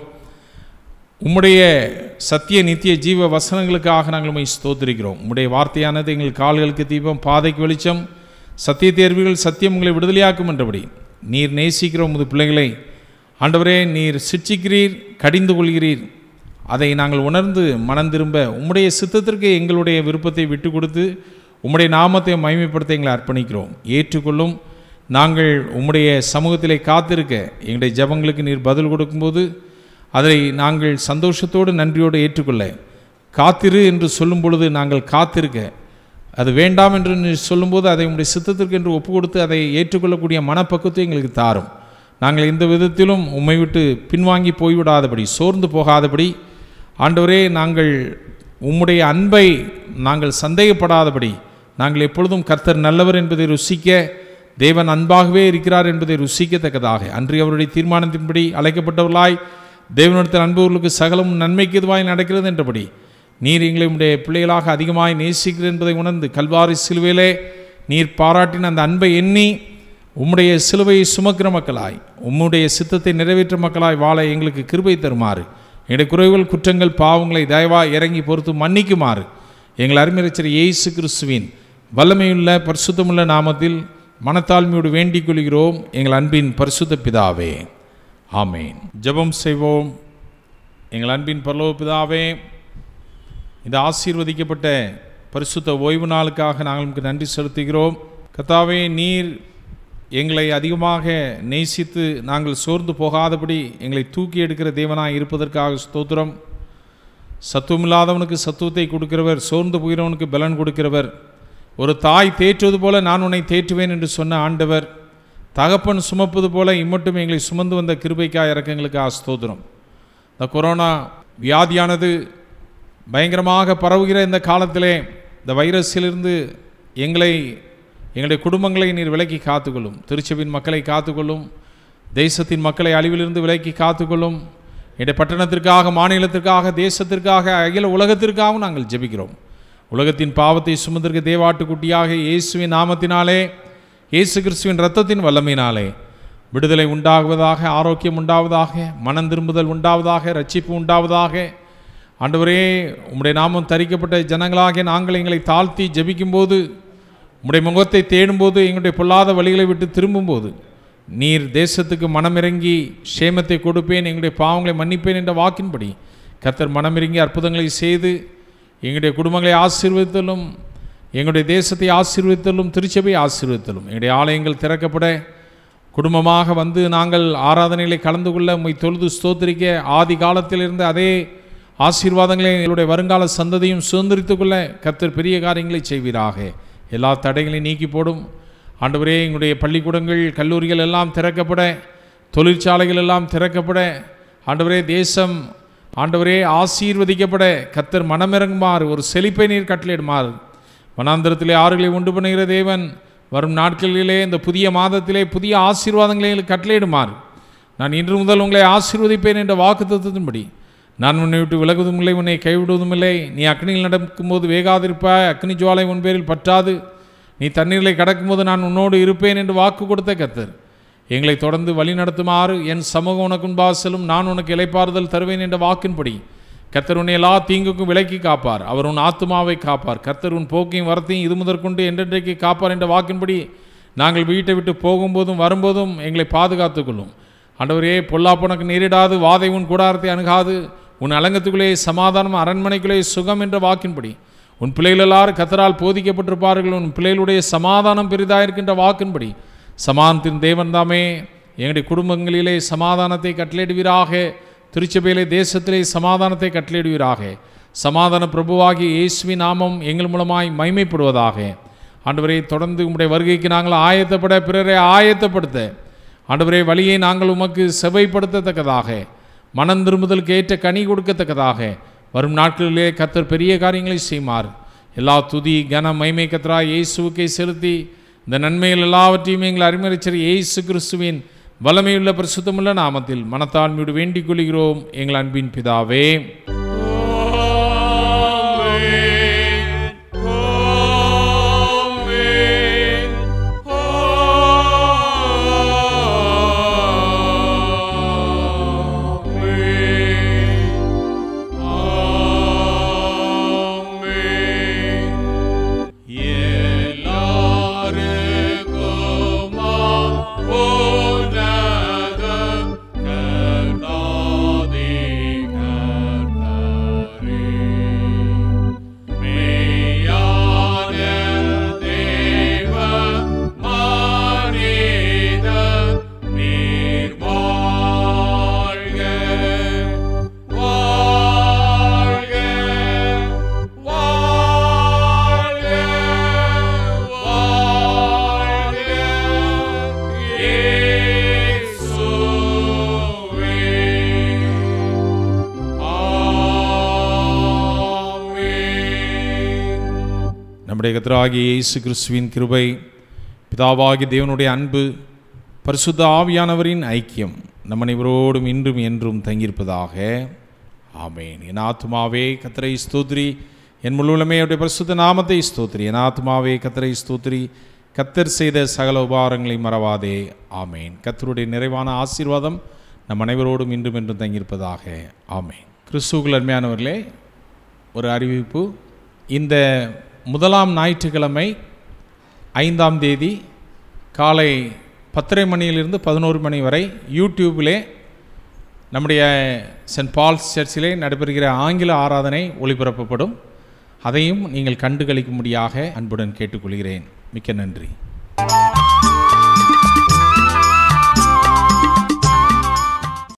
உம்முடைய சத்திய நித்திய ஜீவ வசனங்களுக்காக நாங்கள் உம்மை ஸ்தோத்திரிக்கிறோம் உம்முடைய வார்த்தையானது எங்கள் கால்களுக்கு தீபம் பாதைக்கு வெளிச்சம் சத்திய தேர்வுகள் சத்தியம் உங்களை விடுதலையாக்கும் என்றபடி நீர் நேசிக்கிற உமது பிள்ளைகளை ஆண்டவரே நீர் சிட்சிக்கிறீர் கடிந்து கொள்கிறீர் அதை நாங்கள் உணர்ந்து மனம் திரும்ப உம்முடைய சித்தத்திற்கு எங்களுடைய விருப்பத்தை விட்டு கொடுத்து உம்முடைய நாமத்தை மகிமைப்படுத்த எங்களை அர்ப்பணிக்கிறோம் ஏற்றுக்கொள்ளும் நாங்கள் உம்முடைய சமூகத்திலே காத்திருக்க எங்களுடைய ஜெபங்களுக்கு நீர் பதில் கொடுக்கும்போது அதை நாங்கள் சந்தோஷத்தோடு நன்றியோடு ஏற்றுக்கொள்ள காத்திரு என்று சொல்லும் பொழுது நாங்கள் காத்திருக்க அது வேண்டாம் என்று நீ சொல்லும்போது அதை உங்களுடைய சித்தத்திற்கு என்று ஒப்பு கொடுத்து அதை ஏற்றுக்கொள்ளக்கூடிய மனப்பக்குவத்தை எங்களுக்கு தாரும் நாங்கள் எந்த விதத்திலும் உம்மை விட்டு பின்வாங்கி போய்விடாதபடி சோர்ந்து போகாதபடி ஆண்டவரே நாங்கள் உம்முடைய அன்பை நாங்கள் சந்தேகப்படாதபடி நாங்கள் எப்பொழுதும் கர்த்தர் நல்லவர் என்பதை ருசிக்க தேவன் அன்பாகவே இருக்கிறார் என்பதை ருசிக்கத்தக்கதாக அன்றி அவருடைய தீர்மானத்தின்படி அழைக்கப்பட்டவர்களாய் தேவனிடத்தில் அன்பவர்களுக்கு சகலம் நன்மைக்கு எதுவாய் நடக்கிறது என்றபடி நீர் எங்களை உடைய பிள்ளைகளாக அதிகமாய் நேசிக்கிறேன் என்பதை உணர்ந்து கல்வாரி சிலுவையிலே நீர் பாராட்டின அந்த அன்பை எண்ணி உம்முடைய சிலுவையை சுமக்கிற மக்களாய் உம்முடைய சித்தத்தை நிறைவேற்ற மக்களாய் வாழ எங்களுக்கு கிருபை தருமாறு எங்களுடைய குறைவுகள் குற்றங்கள் பாவங்களை தயவாய் இறங்கி பொறுத்து மன்னிக்குமாறு எங்கள் அருமையரச்சர் இயேசு கிறிஸ்துவின் வல்லமையுள்ள பரிசுத்தமுள்ள நாமத்தில் மனத்தாழ்மையோடு வேண்டிக் கொள்கிறோம் எங்கள் அன்பின் பரிசுத்த பிதாவே ஆமேன் ஜெபம் செய்வோம் எங்கள் அன்பின் பரலோக பிதாவே இந்த ஆசீர்வதிக்கப்பட்ட பரிசுத்த ஓய்வு நாளுக்காக நாங்கள் உங்களுக்கு நன்றி செலுத்துகிறோம் கத்தாவே நீர் எங்களை அதிகமாக நேசித்து நாங்கள் சோர்ந்து போகாதபடி எங்களை தூக்கி எடுக்கிற தேவனாய் இருப்பதற்காக ஸ்தோத்திரம் சத்துவமில்லாதவனுக்கு சத்துவத்தை கொடுக்கிறவர் சோர்ந்து போகிறவனுக்கு பலன் கொடுக்கிறவர் ஒரு தாய் தேற்றுவது போல நான் உன்னை தேற்றுவேன் என்று சொன்ன ஆண்டவர் தகப்பன் சுமப்பது போல இம்மட்டும் எங்களை சுமந்து வந்த கிருபைக்காக இறக்கங்களுக்காக ஸ்தோத்திரம் இந்த கொரோனா வியாதியானது பயங்கரமாக பரவுகிற இந்த காலத்திலே இந்த வைரஸிலிருந்து எங்களை எங்களுடைய குடும்பங்களை நீர் விலக்கி காத்துக்கொள்ளும் திருச்செவின் மக்களை காத்துக்கொள்ளும் தேசத்தின் மக்களை அழிவிலிருந்து விலக்கி காத்துக்கொள்ளும் என்னுடைய பட்டணத்திற்காக மாநிலத்திற்காக தேசத்திற்காக அகில உலகத்திற்காகவும் நாங்கள் ஜெபிக்கிறோம் உலகத்தின் பாவத்தை சுமந்திருக்க தேவாட்டுக்குட்டியாக இயேசுவின் நாமத்தினாலே இயேசு கிறிஸ்துவின் இரத்தத்தின் வல்லமையினாலே விடுதலை உண்டாகுவதாக ஆரோக்கியம் உண்டாவதாக மனம் திரும்புதல் உண்டாவதாக ரட்சிப்பு உண்டாவதாக ஆண்டவரே உம்முடைய நாமம் தரிக்கப்பட்ட ஜனங்களாகிய நாங்கள் எங்களை தாழ்த்தி ஜெபிக்கும்போது உம்முடைய முகத்தை தேடும்போது எங்களுடைய பொல்லாத வழிகளை விட்டு திரும்பும்போது நீர் தேசத்துக்கு மனமிறங்கி சேமத்தை கொடுப்பேன் எங்களுடைய பாவங்களை மன்னிப்பேன் என்ற வாக்கின்படி கர்த்தர் மனமிறங்கி அற்புதங்களை செய்து எங்களுடைய குடும்பங்களை ஆசீர்வதித்தலும் எங்களுடைய தேசத்தை ஆசீர்வதித்தலும் திருச்சபை ஆசீர்வதித்தலும் எங்களுடைய ஆலயங்கள் திறக்கப்பட குடும்பமாக வந்து நாங்கள் ஆராதனைகளை கலந்து கொள்ள உம்மை தொழுது ஸ்தோத்திரிக்க ஆதி காலத்திலிருந்து அதே ஆசீர்வாதங்களை எங்களுடைய வருங்கால சந்ததியும் சுதந்திரித்துக் கொள்ள கர்த்தர் பெரிய காரியங்களை செய்வீராக எல்லா தடைகளையும் நீக்கி போடும் ஆண்டவரே எங்களுடைய பள்ளிக்கூடங்கள் கல்லூரிகள் எல்லாம் திறக்கப்பட தொழிற்சாலைகள் எல்லாம் திறக்கப்பட ஆண்டவரே தேசம் ஆண்டவரே ஆசீர்வதிக்கப்பட கத்தர் மனமிறங்குமாறு ஒரு செழிப்பை நீர் கட்டளையிடுமாறு வனாந்திரத்திலே ஆறுகளை உண்டு பண்ணுகிற தேவன் வரும் நாட்களிலே இந்த புதிய மாதத்திலே புதிய ஆசீர்வாதங்களை எங்களுக்கு கட்டளையிடுமாறு நான் இன்று முதல் உங்களை ஆசீர்வதிப்பேன் என்ற வாக்குத்தத்தின்படி நான் உன்னை விட்டு விலகுவதும் இல்லை உன்னை கைவிடுவதும் இல்லை நீ அக்னியில் நடக்கும்போது வேகாதிருப்பாய் அக்னி ஜுவாலை உன் பேரில் பற்றாது நீ தண்ணீரை கடக்கும்போது நான் உன்னோடு இருப்பேன் என்று வாக்கு கொடுத்த கத்தர் எங்களை தொடர்ந்து வழி நடத்துமாறு என் சமூகம் உனக்கு முன்பாசலும் நான் உனக்கு இலைப்பாறுதல் தருவேன் என்ற வாக்கின்படி கர்த்தர் உன்னை எல்லா தீங்குக்கும் விலக்கி காப்பார் அவர் உன் ஆத்துமாவை காப்பார் கர்த்தர் உன் போக்கையும் வரத்தையும் இது முதற்கொண்டு என்றென்றைக்கு காப்பார் என்ற வாக்கின்படி நாங்கள் வீட்டை விட்டு போகும்போதும் வரும்போதும் எங்களை பாதுகாத்துக் கொள்ளும் ஆண்டவரே பொல்லாப்பனக்கு நேரிடாது வாதை உன் கூடாரத்தை அணுகாது உன் அலங்கத்துக்குள்ளே சமாதானம் அரண்மனைக்குள்ளே சுகம் என்ற வாக்கின்படி உன் பிள்ளைகள் எல்லாரும் கத்தரால் போதிக்கப்பட்டிருப்பார்கள் உன் பிள்ளைகளுடைய சமாதானம் பெரிதாயிருக்கின்ற வாக்கின்படி சமாதானத்தின் தேவன் தாமே எங்களுடைய குடும்பங்களிலே சமாதானத்தை கட்டளையிடுவீராக திருச்சபையிலே தேசத்திலே சமாதானத்தை கட்டளையிடுவீராக சமாதான பிரபுவாகி இயேசுவி நாமம் எங்கள் மூலமாய் மைமைப்படுவதாக ஆண்டவரை தொடர்ந்து உம்முடைய வருகைக்கு நாங்கள் ஆயத்தப்பட பிறரை ஆயத்தப்படுத்த ஆண்டவரே வழியை நாங்கள் உமக்கு செவைப்படுத்தத்தக்கதாக மனம் திரும்புதலுக்கு ஏற்ற கனி கொடுக்கத்தக்கதாக வரும் நாட்களிலே கத்தர் பெரிய காரியங்களை செய்யுமாறு எல்லா துதி கன மைமை கத்தரா இயேசுவுக்கே செலுத்தி இந்த நன்மைகள் எல்லாவற்றையும் எங்கள் அறிமுறைச்சர் இயேசு கிறிஸ்துவின் வல்லமையுள்ள பரிசுத்தமுள்ள நாமத்தில் மனத்தாழ்மையோடு வேண்டிக் கொள்கிறோம் எங்கள் அன்பின் பிதாவே நம்முடைய கத்தராகிய இயேசு கிறிஸ்துவின் கிருபை பிதாவாகிய தேவனுடைய அன்பு பரிசுத்த ஆவியானவரின் ஐக்கியம் நம் அனைவரோடும் இன்றும் என்றும் தங்கியிருப்பதாக ஆமேன் என் ஆத்மாவே கத்தரை ஸ்தோத்ரி என் முழுவலுமே அவருடைய பரிசுத்த நாமத்தை ஸ்தோத்ரி என் ஆத்மாவே கத்தரை ஸ்தோத்ரி கத்தர் செய்த சகல உபகாரங்களை மறவாதே ஆமேன் கத்தருடைய நிறைவான ஆசீர்வாதம் நம் அனைவரோடும் இன்றும் என்றும் தங்கியிருப்பதாக ஆமேன் கிறிஸ்துவுக்குள் அருமையானவர்களே ஒரு அறிவிப்பு இந்த முதலாம் ஞாயிற்றுக்கிழமை ஐந்தாம் தேதி காலை பத்தரை மணியிலிருந்து பதினோரு மணி வரை யூடியூபிலே நம்முடைய சென்ட் பால்ஸ் சர்ச்சிலே நடைபெறுகிற ஆங்கில ஆராதனை ஒளிபரப்பப்படும் அதையும் நீங்கள் கண்டுகளிக்கும்படியாக அன்புடன் கேட்டுக்கொள்கிறேன் மிக்க நன்றி